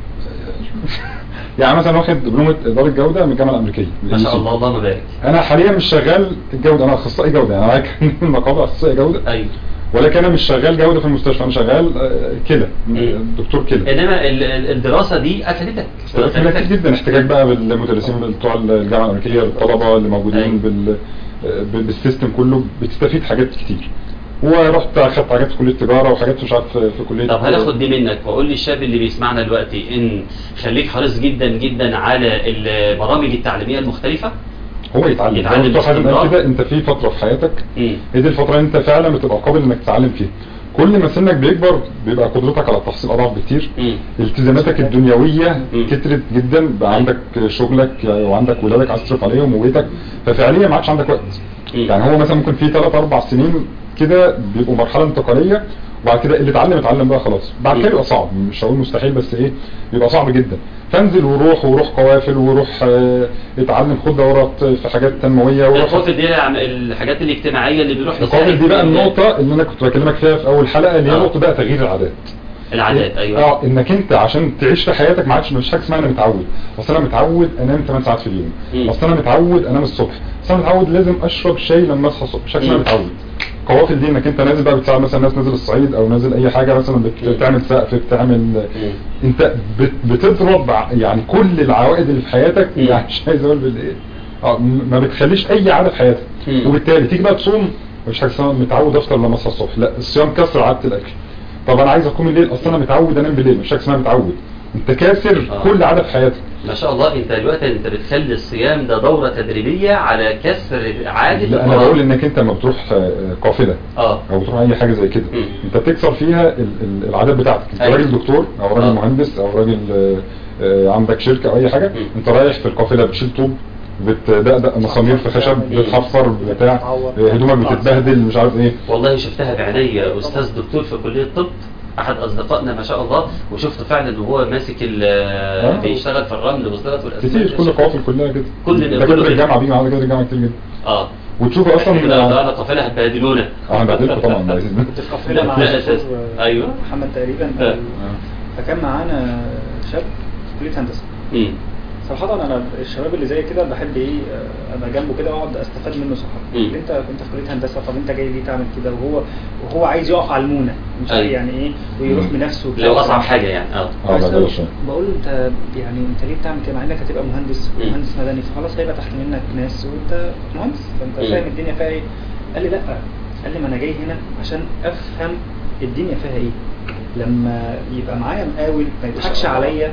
يعني مثلا واخد دبلومه اداره جوده من الجامعه الامريكيه ما شاء الله اللهم بارك انا حاليا مش شغال الجوده انا اخصائي جوده يعني معايا نقابه اخصائي جوده ايوه ولكن انا مش شغال جوده في المستشفى انا شغال آه، كده مم. دكتور كده انما ال- ال- الدراسه دي افادتك كتير جدا احتكاك بقى بالمدرسين بتوع الجامعه الامريكيه بالطلبه اللي موجودين أيوة. بال بال- بالسيستم كله بتستفيد حاجات كتير ورحت اخدت حاجات في كليه تجاره وحاجات مش عارف في كليه طب هناخد دي منك واقول للشاب اللي بيسمعنا دلوقتي ان خليك حريص جدا جدا على البرامج التعليميه المختلفه هو يتعلم يتعلم هو دكتور حازم قال باستمرار. كده انت في فتره في حياتك مم. هي دي الفتره اللي انت فعلا بتبقى قابل انك تتعلم فيها كل ما سنك بيكبر بيبقى قدرتك على التحصيل اضعف بكتير مم. التزاماتك الدنيويه مم. كترت جدا بقى عندك شغلك وعندك ولادك عايز تصرف عليهم وبيتك ففعليا ما عادش عندك وقت مم. يعني هو مثلا ممكن في 3 4 سنين كده بيبقوا مرحله انتقاليه وبعد كده اللي اتعلم اتعلم بقى خلاص بعد كده مم. بيبقى صعب مش هقول مستحيل بس ايه بيبقى صعب جدا فانزل وروح وروح قوافل وروح آه، اتعلم خد دورات في حاجات تنمويه وروح القوافل دي عن الحاجات الاجتماعيه اللي بيروح القوافل يساعد دي بقى في النقطه اللي انا كنت بكلمك فيها في اول حلقه اللي هي آه. نقطه بقى تغيير العادات العادات ايوه اه انك انت عشان تعيش في حياتك ما عادش مفيش حاجه اسمها انا متعود اصل انا متعود انام 8 ساعات في اليوم مم. اصل انا متعود انام الصبح اصل انا متعود لازم اشرب شاي لما اصحى الصبح مش حاجه اسمها مم. متعود قوافل دي انك انت نازل بقى بتساعد مثلا ناس نازل الصعيد او نازل اي حاجه مثلا بت- مم. بتعمل سقف بتعمل انت بت- بتضرب ع- يعني كل العوائد اللي في حياتك مم. يعني مش عايز اقول بالايه اه م- ما بتخليش اي عاده في حياتك مم. وبالتالي تيجي بقى تصوم مش حاجه اسمها متعود افطر لما اصحى الصبح لا الصيام كسر عاده الاكل طب انا عايز اقوم الليل اصل انا متعود انام بالليل مش حاجه اسمها متعود انت كاسر آه. كل عاده في حياتك ما شاء الله انت دلوقتي انت بتخلي الصيام ده دوره تدريبيه على كسر عاده لا انا الفراغ. بقول انك انت لما بتروح آه، قافله اه او بتروح اي حاجه زي كده مم. انت بتكسر فيها ال- ال- العادات بتاعتك انت أيوة. راجل دكتور او راجل آه. مهندس او راجل آه، آه، عندك شركه او اي حاجه مم. انت رايح في القافله بتشيل طوب بتدقدق مسامير في خشب مم. بتحفر بتاع آه، هدومك بتتبهدل مش عارف ايه والله شفتها بعيني استاذ دكتور في كليه الطب احد اصدقائنا ما شاء الله وشفته فعلا وهو ماسك ال- بيشتغل في الرمل والزلط والاسمنت كتير كل القوافل كلها كده كل- كله دكاتره كده. الجامعه بيجوا على كده الجامعه كتير جدا اه وتشوف اصلا احنا لو طلعنا قافله هتبهدلونا اه هنبهدلكم طبعا عايزين كنت في قافله مع لا الدكتور أساس. أيوة. محمد تقريبا آه. فكان معانا شاب في كليه هندسه مم. صراحة أنا الشباب اللي زي كده بحب إيه آه، أبقى جنبه كده وأقعد أستفاد منه صراحة. مم. اللي أنت كنت في كلية هندسة طب أنت جاي ليه تعمل كده وهو وهو عايز يقف على المونة مش عارف أيوة. يعني إيه ويروح مم. بنفسه لو اصعب حاجه يعني اه اه بس بعدها شويه بقول له أنت يعني أنت ليه بتعمل كده مع إنك هتبقى مهندس مم. مهندس مدني فخلاص هيبقى تحت منك ناس وأنت مهندس فأنت مم. فاهم الدنيا فيها إيه. قال لي لأ قال لي ما أنا جاي هنا عشان أفهم الدنيا فيها إيه. لما يبقى معايا مقاول ما يضحكش شاء الله. عليا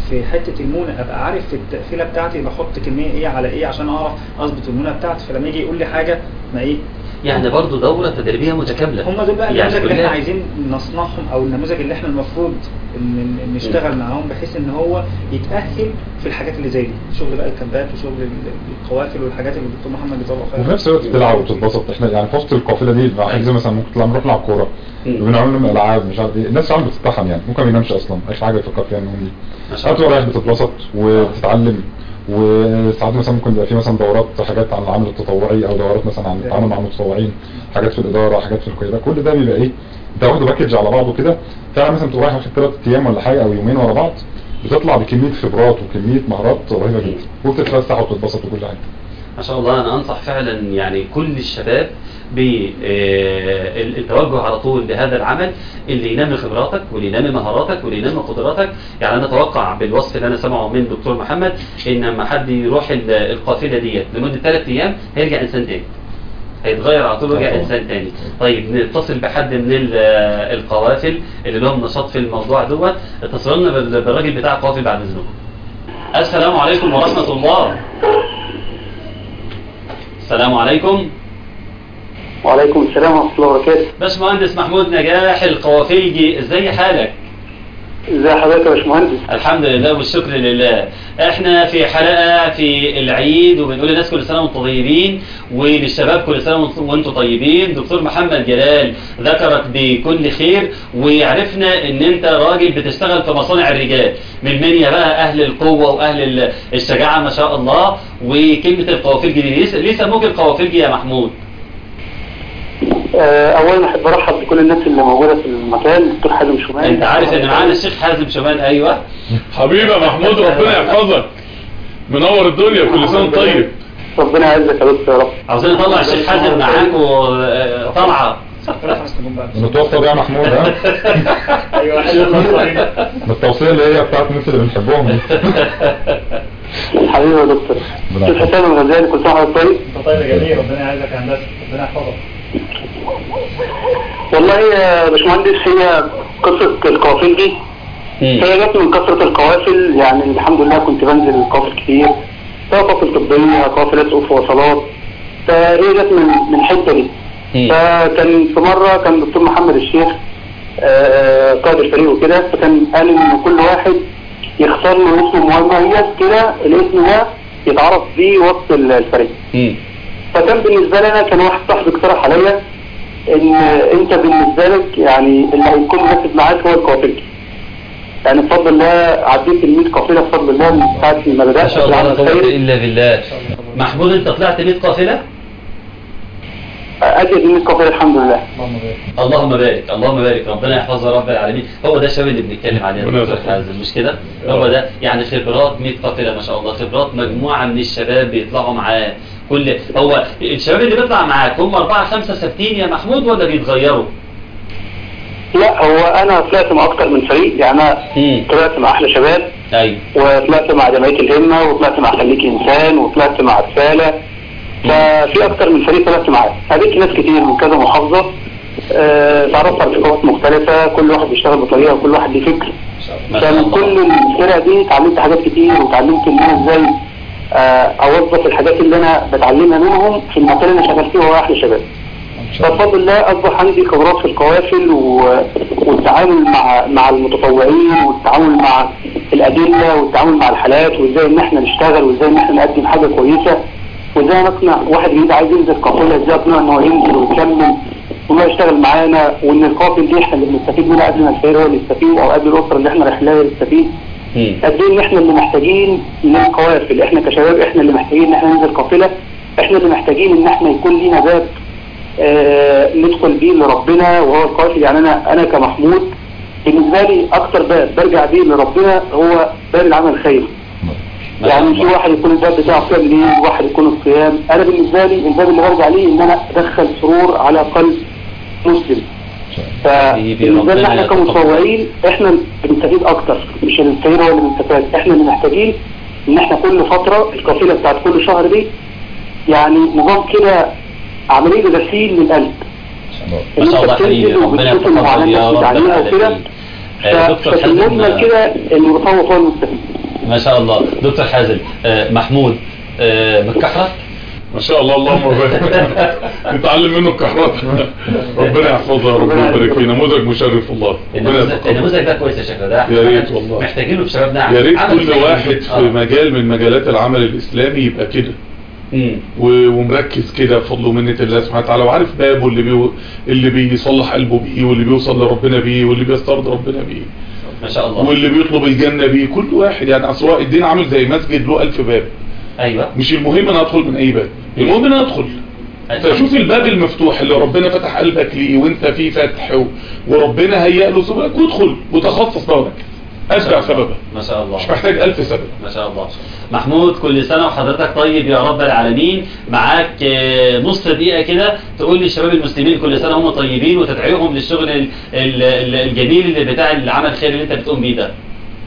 في حته المونه ابقى عارف في التقفيله بتاعتي بحط كميه ايه على ايه عشان اعرف اظبط المونه بتاعتي فلما يجي يقول لي حاجه ما ايه يعني برضو دورة تدريبية متكاملة هم دول بقى يعني النموذج اللي احنا كلها- عايزين نصنعهم او النموذج اللي احنا المفروض ن- ن- نشتغل معاهم بحيث ان هو يتاهل في الحاجات اللي زي دي شغل بقى الكامبات وشغل ال- القوافل والحاجات اللي الدكتور محمد جزاه الله خير وفي نفس الوقت تلعب وتتبسط احنا يعني في وسط القافله دي مع حجز مثلا ممكن نطلع نروح نلعب كوره مم. وبنعمل لهم العاب مش عارف ايه الناس فعلا بتتطحن يعني ممكن ما ينامش اصلا اخر حاجه يفكر فيها انهم ما يجي شاء ساعات الله. رايح بتتبسط وبتتعلم وساعات مثلا ممكن يبقى في مثلا دورات حاجات عن العمل التطوعي او دورات مثلا عن التعامل مع المتطوعين حاجات في الاداره حاجات في القياده كل ده بيبقى ايه ده واخده باكج على بعضه كده فعلا مثلا تبقى رايح واخد ثلاث ايام ولا حاجه او يومين ورا بعض بتطلع بكميه خبرات وكميه مهارات رهيبه جدا وبتتفسح وتتبسط وكل حاجه ما شاء الله انا انصح فعلا يعني كل الشباب بالتوجه على طول لهذا العمل اللي ينمي خبراتك واللي ينمي مهاراتك واللي ينمي قدراتك يعني انا اتوقع بالوصف اللي انا سامعه من دكتور محمد ان لما حد يروح ال- القافله ديت لمده ثلاث ايام هيرجع انسان تاني هيتغير على طول ويرجع طبعا. انسان تاني طيب نتصل بحد من ال- القوافل اللي لهم نشاط في الموضوع دوت اتصلوا لنا بال- بالراجل بتاع القوافل بعد اذنكم السلام عليكم ورحمه الله السلام عليكم وعليكم السلام ورحمه الله وبركاته باشمهندس محمود نجاح القوافلجي ازاي حالك ازي حضرتك يا باشمهندس الحمد لله والشكر لله احنا في حلقة في العيد وبنقول للناس كل سنة وانتم طيبين وللشباب كل سنة وانتم- وانتم طيبين دكتور محمد جلال ذكرك بكل خير وعرفنا ان انت راجل بتشتغل في مصانع الرجال من منيا بقى اهل القوة واهل ال- الشجاعة ما شاء الله وكلمة القوافلجي دي ليه ليه سموك القوافلجي يا محمود آه، اولا احب ارحب بكل الناس اللي موجوده في المكان دكتور حازم شمال انت عارف ان معانا الشيخ حازم شمال ايوه حبيبي يا محمود ربنا يحفظك منور الدنيا كل سنه وأنت طيب ربنا يعزك يا دكتور يا رب عاوزين نطلع الشيخ حازم معاكم آه، طلعة نتوصل يا محمود ها ايوه حلو ده التوصيه اللي هي بتاعت الناس اللي بنحبهم دي حبيبي يا دكتور ربنا دكتور يحفظك. حسام الغزالي كل سنه وحضرتك طيب انت طيب يا جميل ربنا يعزك يا هندسه ربنا يحفظك والله يا باشمهندس هي قصه القوافل دي هي جت من كثره القوافل يعني الحمد لله كنت بنزل قوافل كتير سواء قوافل طبيه قوافل اسقف وصلات فهي جت من من الحته دي فكان في مره كان دكتور محمد الشيخ آه، قائد الفريق وكده فكان قال ان كل واحد يختار له اسم مميز كده الاسم ده يتعرف بيه وسط الفريق فكان بالنسبه لي انا كان واحد صاحبي اقترح عليا ان انت بالنسبه لك يعني اللي هيكون مناسب معاك هو القافله يعني بفضل الله عديت ال 100 قافله بفضل الله من ساعه ما ما بدات شاء الله لا العمل قوة الخيري الا بالله محمود انت طلعت 100 قافلة اجد 100 قافله الحمد لله اللهم بارك اللهم بارك ربنا يحفظها رب العالمين هو ده الشباب اللي بنتكلم عليه يا ربنا دكتور يحفظه. حازم مش كده هو ده يعني خبرات 100 قافله ما شاء الله خبرات مجموعه من الشباب بيطلعوا معاه كل هو الشباب اللي بيطلع معاك هم أربعة خمسة ثابتين يا محمود ولا بيتغيروا؟ لا هو انا طلعت مع اكتر من فريق يعني انا مم. طلعت مع احلى شباب ايوه وطلعت مع جمعيه الهمه وطلعت مع خليك انسان وطلعت مع رساله ففي اكتر من فريق طلعت معاه قابلت ناس كتير من كذا محافظه آه، تعرفت على ثقافات مختلفه كل واحد بيشتغل بطريقه وكل واحد ليه فكر ما شاء كان الله كل الفرق دي اتعلمت حاجات كتير وتعلمت ان انا ازاي آه، اوظف الحاجات اللي انا بتعلمها منهم في المكان اللي انا شغال فيه وهو احلى شباب فبفضل الله اصبح عندي خبرات في القوافل و... والتعامل مع مع المتطوعين والتعامل مع الادله والتعامل مع الحالات وازاي ان احنا نشتغل وازاي ان احنا نقدم حاجه كويسه وازاي نقنع واحد جديد عايز ينزل قافله ازاي اقنعه ان هو ينزل ويكمل وانه يشتغل معانا وان القافل دي احنا اللي بنستفيد منها قبل ما الفقير هو اللي يستفيد او قبل الاسره اللي احنا رايحين لها يستفيد مم. قد ايه ان احنا اللي محتاجين للقوافل احنا كشباب احنا اللي محتاجين ان احنا ننزل قافله احنا اللي محتاجين ان احنا يكون لينا باب آه ندخل بيه لربنا وهو القافل يعني انا انا كمحمود بالنسبه لي اكتر باب برجع بيه لربنا هو باب العمل الخيري ما شاء يعني في الله. واحد يكون الباب بتاعه قيام الليل واحد يكون الصيام انا بالنسبه لي الباب اللي برجع ليه ان انا ادخل سرور على قلب مسلم حبيبي، فبالنسبه لنا ربنا احنا يتقبل. كمتطوعين احنا بنستفيد اكتر مش الفقير هو اللي بيستفاد احنا اللي محتاجين ان احنا كل فتره القافله بتاعت كل شهر دي يعني نظام كده عمليه غسيل للقلب ما شاء الله إن أنت حبيبي بتنزل ربنا وبتشوف يتقبل المعاناة يا اللي رب عليها وكده العالمين آه، ف- دكتور ففي حازم المجمل آه، كده المتطوع هو المستفيد ما شاء الله دكتور حازم آه، محمود آه، متكحرت ما شاء الله اللهم بارك نتعلم منه الكحرات ربنا يحفظها ربنا يبارك فيه نموذج مشرف والله ربنا النموذج يتقبل. النموذج ده كويس يا شيخ ده يا ريت والله. محتاجينه في شبابنا يا ريت عمل كل زي- واحد في آه. مجال من مجالات العمل الاسلامي يبقى كده مم. و- ومركز كده بفضل ومنة الله سبحانه وتعالى وعارف بابه اللي بي... اللي بيصلح قلبه بيه واللي بيوصل لربنا بيه واللي بيسترضي ربنا بيه ما شاء الله واللي بيطلب الجنة بيه كل واحد يعني اصل هو الدين عامل زي مسجد له ألف باب ايوه مش المهم انا ادخل من اي باب المهم ان انا ادخل فشوف الباب المفتوح اللي ربنا فتح قلبك ليه وانت فيه فتح و... وربنا هيأ له سبلك وادخل وتخصص بقى وركز اتبع سببه ما شاء الله مش محتاج ألف سبب ما شاء الله محمود كل سنة وحضرتك طيب يا رب العالمين معاك آه، نص دقيقة كده تقول للشباب المسلمين كل سنة هم طيبين وتدعيهم للشغل ال- ال- ال- الجميل اللي بتاع العمل الخيري اللي انت بتقوم بيه ده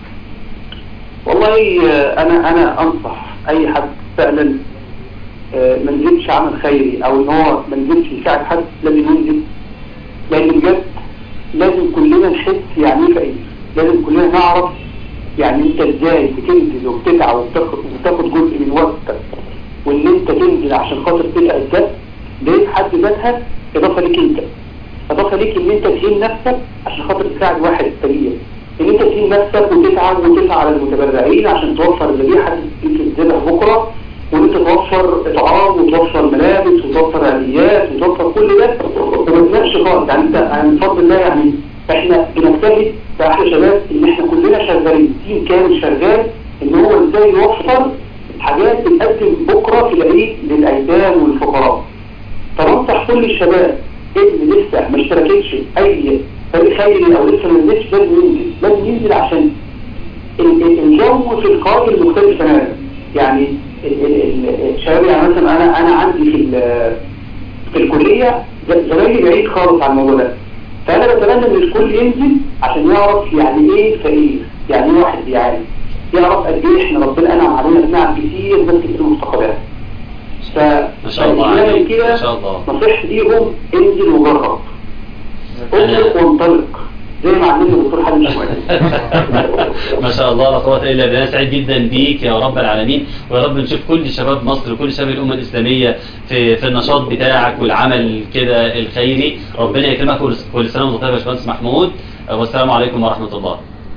والله آه، انا انا انصح اي حد فعلا آه، ما نزلش عمل خيري او ان هو ما نزلش يساعد حد لازم ينزل لان بجد لازم كلنا نحس يعني ايه فقير لازم كلنا نعرف يعني انت ازاي بتنزل وبتتعب وبتاخد وبتاخد جزء من وقتك وان انت تنزل عشان خاطر تسعد ده ده في حد ذاتها اضافه ليك انت اضافه ليك ان انت تهين نفسك عشان خاطر تساعد واحد فقير ان انت تهين نفسك وتتعب وتسعى على المتبرعين عشان توفر الذبيحه اللي تتذبح بكره وان انت توفر اطعام وتوفر ملابس وتوفر عمليات وتوفر كل ده وما تنامش خالص يعني انت يعني بفضل الله يعني احنا بنجتهد كاحلى شباب ان احنا كلنا شغالين تيم كامل شغال ان هو ازاي يوفر حاجات تتقدم بكره في العيد للايتام والفقراء فبنصح كل الشباب اللي لسه ما اشتركتش اي فريق خيري او لسه ما نزلش لازم ينزل لازم ينزل عشان ال- ال- الجو في القاهرة مختلف تماما يعني ال- ال- ال- الشباب يعني مثلا انا انا عندي في ال- في الكليه ز- زمايلي بعيد خالص عن الموضوع ده فانا بتمنى ان الكل ينزل عشان يعرف يعني ايه فقير يعني ايه واحد بيعاني يعرف قد ايه احنا ربنا انعم علينا بنعم كتير بس كتير مستقبلات ف ما شاء الله فالإيمان عليك، كده ما شاء الله. نصيحتي ليهم انزل وجرب انطلق وانطلق زي ما علمني الدكتور حازم شويه ما شاء الله لا قوة إلا بالله سعيد جدا بيك يا رب العالمين ويا رب نشوف كل شباب مصر وكل شباب الأمة الإسلامية في في النشاط بتاعك والعمل كده الخيري ربنا يكرمك كل- كل سنة وأنت طيب يا باشمهندس محمود والسلام عليكم ورحمة الله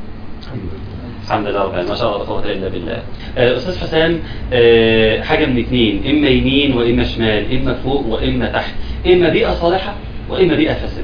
الحمد لله رب العالمين ما شاء الله لا قوة إلا بالله آه، أستاذ حسام آه، حاجة من اتنين إما يمين وإما شمال إما فوق وإما تحت إما بيئة صالحة وإما بيئة فاسدة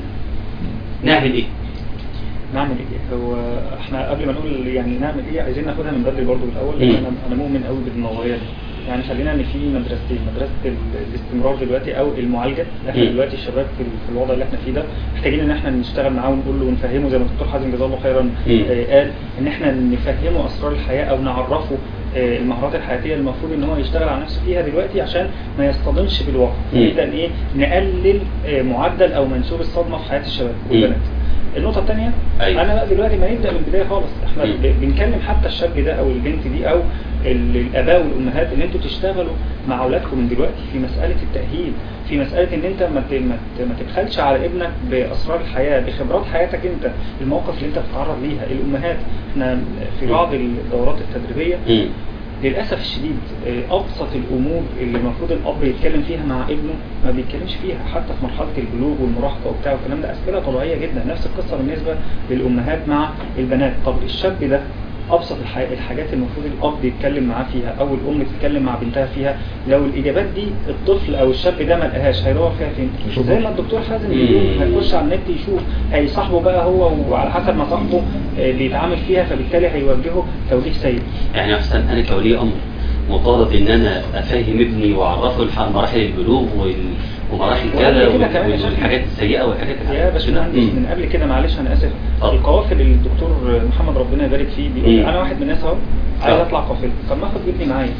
نعمل إيه؟ نعمل ايه هو احنا قبل ما نقول يعني نعمل ايه عايزين ناخدها من بدري برضو الاول مم. لان انا انا مؤمن قوي بالنظريه دي يعني خلينا ان في مدرستين مدرسه ال- الاستمرار دلوقتي او المعالجه احنا مم. دلوقتي الشباب في ال- في الوضع اللي احنا فيه ده محتاجين ان احنا نشتغل معاه ونقول له ونفهمه زي ما الدكتور حازم جزاه الله خيرا مم. آه، قال ان احنا نفهمه اسرار الحياه او نعرفه آه، المهارات الحياتيه اللي المفروض ان هو يشتغل على نفسه فيها دلوقتي عشان ما يصطدمش بالواقع مم. نبدا ايه نقلل آه، معدل او منسوب الصدمه في حياه الشباب مم. والبنات النقطة الثانية أيوة. أنا بقى دلوقتي ما نبدأ من البداية خالص إحنا مم. ب- بنكلم حتى الشاب ده أو البنت دي أو ال- الآباء والأمهات إن أنتوا تشتغلوا مع أولادكم من دلوقتي في مسألة التأهيل في مسألة إن أنت ما ت- ما ت- ما تبخلش على ابنك بأسرار الحياة بخبرات حياتك أنت المواقف اللي أنت بتتعرض ليها الأمهات إحنا في بعض الدورات التدريبية مم. للأسف الشديد آه، أبسط الأمور اللي المفروض الأب يتكلم فيها مع ابنه ما بيتكلمش فيها حتى في مرحلة البلوغ والمراهقة وبتاع والكلام ده أسئلة طبيعية جدا نفس القصة بالنسبة للأمهات مع البنات طب الشاب ده أبسط الح- الحاجات المفروض الأب يتكلم معاه فيها أو الأم تتكلم مع بنتها فيها لو الإجابات دي الطفل أو الشاب ده ما لقاهاش هيدور فيها فين؟ يشوف زي بقى. ما الدكتور حازم بيقول هيخش على النت يشوف هيصاحبه بقى هو وعلى حسب ما صاحبه آه، بيتعامل فيها فبالتالي هيوجهه توجيه سيء يعني احسن انا كولي امر مطالب ان انا افهم ابني واعرفه الح- مراحل البلوغ وال- ومراحل كذا وقبل كده كمان يا شيخ. والحاجات السيئه والحاجات يا الحلوة. باشمهندس مم. من قبل كده معلش انا اسف اتفضل. القوافل اللي الدكتور محمد ربنا يبارك فيه بيقول مم. انا واحد من الناس اهو عايز اه. اطلع قافله طب ما اخد ابني معايا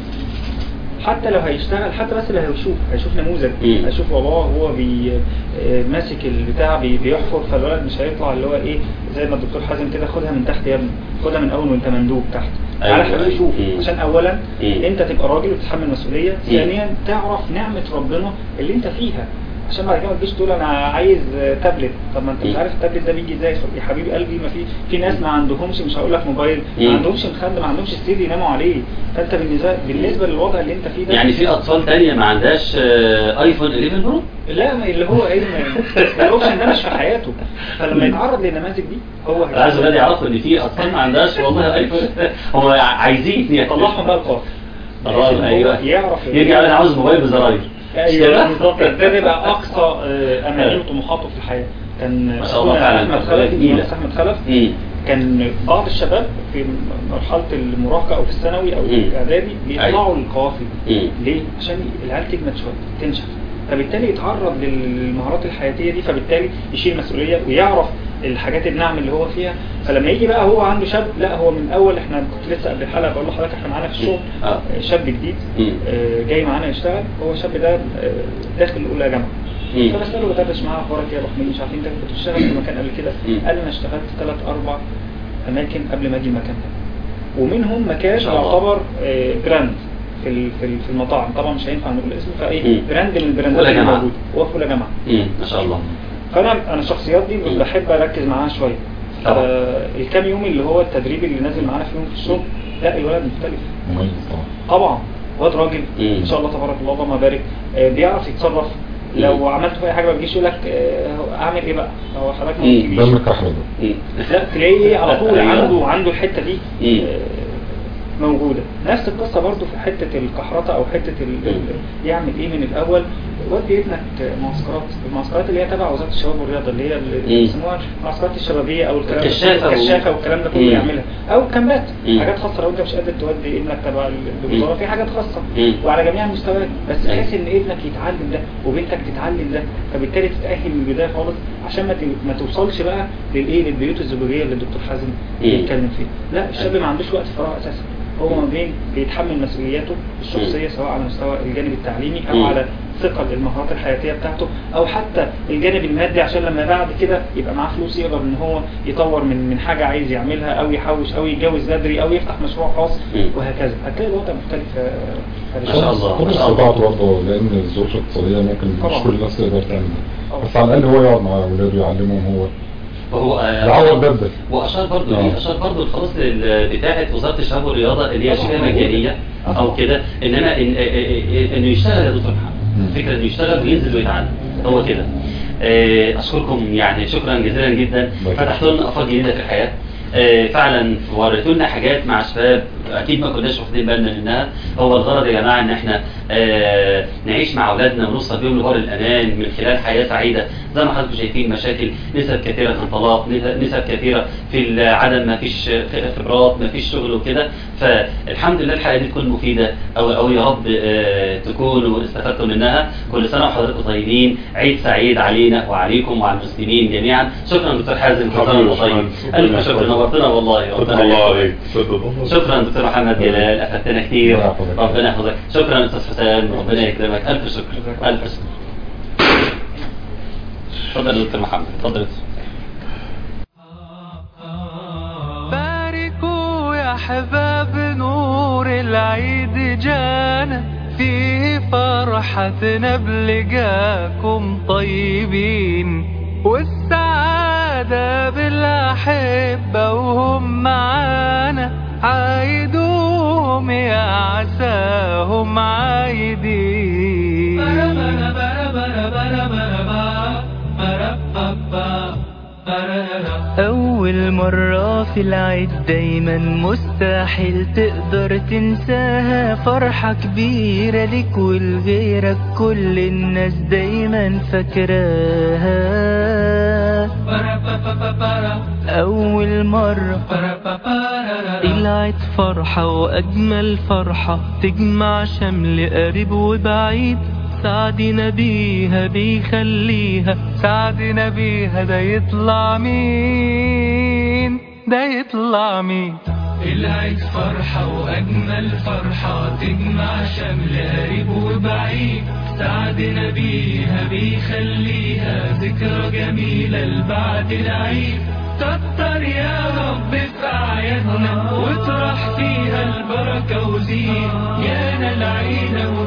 حتى لو هيشتغل حتى بس اللي هيشوف هيشوف نموذج مم. هيشوف باباه وهو بي آه، ماسك البتاع بي بيحفر فالولد مش هيطلع اللي هو ايه زي ما الدكتور حازم كده خدها من تحت يا ابني خدها من اول وانت مندوب تحت أيوة، تعالى حبيبي أيوة. شوف مم. عشان اولا مم. انت تبقى راجل وتتحمل مسؤوليه ثانيا تعرف نعمه ربنا اللي انت فيها عشان بعد كده ما تجيش تقول انا عايز تابلت طب ما انت مش مم. عارف التابلت ده بيجي ازاي يا حبيب قلبي ما في في ناس ما عندهمش مش هقول لك موبايل مم. ما عندهمش مخده ما عندهمش سرير يناموا عليه فانت بالنسبه بالنسبه للوضع اللي انت فيه ده يعني في اطفال تانية ما عندهاش آه، ايفون 11 برو لا ما اللي هو ايه ما- الاوبشن ده مش في حياته فلما يتعرض للنماذج دي هو انا عايز ولادي يعرفوا ان في اطفال ما عندهاش والله ايفون هم عايزين يطلعهم بقى القاف اه ايوه يعرف يرجع انا عاوز موبايل بزراير ايوه بالظبط ده بيبقى اقصى آه، امانيه وطموحاته في الحياه كان ما شاء الله أخونا فعلا احمد خلف جميلة. المهندس احمد خلف مم. كان بعض الشباب في مرحله المراهقه او في الثانوي او في مم. الاعدادي بيطلعوا أيوة. القوافل مم. ليه؟ عشان العيال تجمد شويه تنشف فبالتالي يتعرض للمهارات الحياتيه دي فبالتالي يشيل مسؤوليه ويعرف الحاجات النعم اللي هو فيها فلما يجي بقى هو عنده شاب لا هو من اول احنا كنت لسه قبل الحلقه بقول لحضرتك احنا معانا في الشغل آه. آه، شاب جديد مم. آه، جاي معانا يشتغل هو الشاب ده آه، داخل اولى جامعه مم. فبساله بدردش معاه اخبارك ايه يا ابو حميد مش عارفين انت كنت بتشتغل في مكان قبل كده مم. قال لي انا اشتغلت ثلاث اربع اماكن قبل ما اجي المكان ده ومنهم مكان ما شاء الله. يعتبر آه، براند في ال- في ال- في المطاعم طبعا مش هينفع نقول اسمه فايه مم. براند من البراندات أولى اللي جامعة. موجوده هو في اولى جامعه مم. ما شاء الله فانا انا الشخصيات دي مم. بحب اركز معاها شويه طبعا. الكام يوم اللي هو التدريب اللي نازل معانا فيهم في الشغل لا الولد مختلف مميز طبعا طبعا واد راجل مم. ما شاء الله تبارك الله اللهم بارك آه، بيعرف يتصرف لو مم. عملت في اي حاجه ما بيجيش يقول لك آه، اعمل ايه بقى هو حضرتك ما مم. قلتليش. ده المكحرة ده مم. لا تلاقيه على طول أيوة. عنده عنده الحته دي مم. آه، موجوده نفس القصه برضو في حته الكحرطه او حته ال- مم. ال- يعمل ايه من الاول ودي ابنك معسكرات المعسكرات اللي هي تبع وزاره الشباب والرياضه اللي هي اللي مم. بيسموها المعسكرات الشبابيه او الكلام ده الكشافة كله، و- الكشافه والكلام ده مم. كله يعملها او كامبات مم. حاجات خاصه لو انت مش قادر تودي ابنك تبع الوزاره مم. في حاجات خاصه مم. وعلى جميع المستويات بس أيوة. بحيث ان ابنك يتعلم ده وبنتك تتعلم ده فبالتالي تتاهل من البدايه خالص عشان ما ت- ما توصلش بقى للايه للبيوت الزجاجيه اللي الدكتور حازم مم. بيتكلم فيها لا الشاب ما عندوش وقت فراغ اساسا هو ما بين بيتحمل مسؤولياته الشخصيه سواء على مستوى الجانب التعليمي او مم. على ثقل المهارات الحياتيه بتاعته او حتى الجانب المادي عشان لما بعد كده يبقى معاه فلوس يقدر ان هو يطور من من حاجه عايز يعملها او يحوش او يتجوز بدري او يفتح مشروع خاص مم. وهكذا هتلاقي الوضع مختلف آه، في ما شاء الشخص. الله. كل استطاعته برضه لان الظروف الاقتصاديه ممكن مش طبعا. كل الناس تقدر تعمل ده طبعا. بس على الاقل هو يقعد مع اولاده يعلمهم هو وهو آه، يعوض ده بده. واشار برضه آه. ليه اشار برضه الخلاص لل- بتاعه وزاره الشباب والرياضه اللي هي طبعا شبه موجودة. مجانيه آه. او كده انما إن آه، آه، آه، انه يشتغل يا دكتور محمد مم. فكره انه يشتغل وينزل ويتعلم هو كده آه، اشكركم يعني شكرا جزيلا جدا الله يكرمك. فتحتوا لنا افاق جديده في الحياه آه، فعلا وريتوا لنا حاجات مع شباب اكيد ما كناش واخدين بالنا منها هو الغرض يا جماعه ان احنا آه، نعيش مع اولادنا ونوصل بيهم لبر الامان من خلال حياه سعيده زي ما حضراتكم شايفين مشاكل نسب كثيره في الطلاق نسب كثيره في عدم ما فيش خبرات ما فيش شغل وكده فالحمد لله الحلقه دي تكون مفيده او او يا رب آه، تكونوا استفدتوا منها كل سنه وحضراتكم طيبين عيد سعيد علينا وعليكم وعلى المسلمين جميعا شكرا دكتور حازم كل سنه وانت طيب الف شكر نورتنا والله صدق ربنا الله يحفظك. عليك صدق الله شكرا دكتور محمد جلال افدتنا كتير الله يحفظك. ربنا يحفظك شكرا استاذ حسام ربنا يكرمك الف شكر الف شكر اتفضل يا دكتور محمد اتفضل يا دكتور. باركوا يا حباب نور العيد جانا فيه فرحتنا بلقاكم طيبين والسعادة بالأحبة وهم معانا عايدوهم يا عساهم عايدين أول مرة في العيد دايما مستحيل تقدر تنساها فرحة كبيرة لك ولغيرك كل الناس دايما فاكراها أول مرة العيد فرحة وأجمل فرحة تجمع شمل قريب وبعيد سعدنا بيها بيخليها سعدنا بيها ده يطلع مين ده يطلع مين العيد فرحة وأجمل فرحة تجمع شمل قريب وبعيد سعدنا بيها بيخليها ذكرى جميلة لبعد العيد كتر يا رب في أعيادنا واطرح فيها البركة وزين يانا العيلة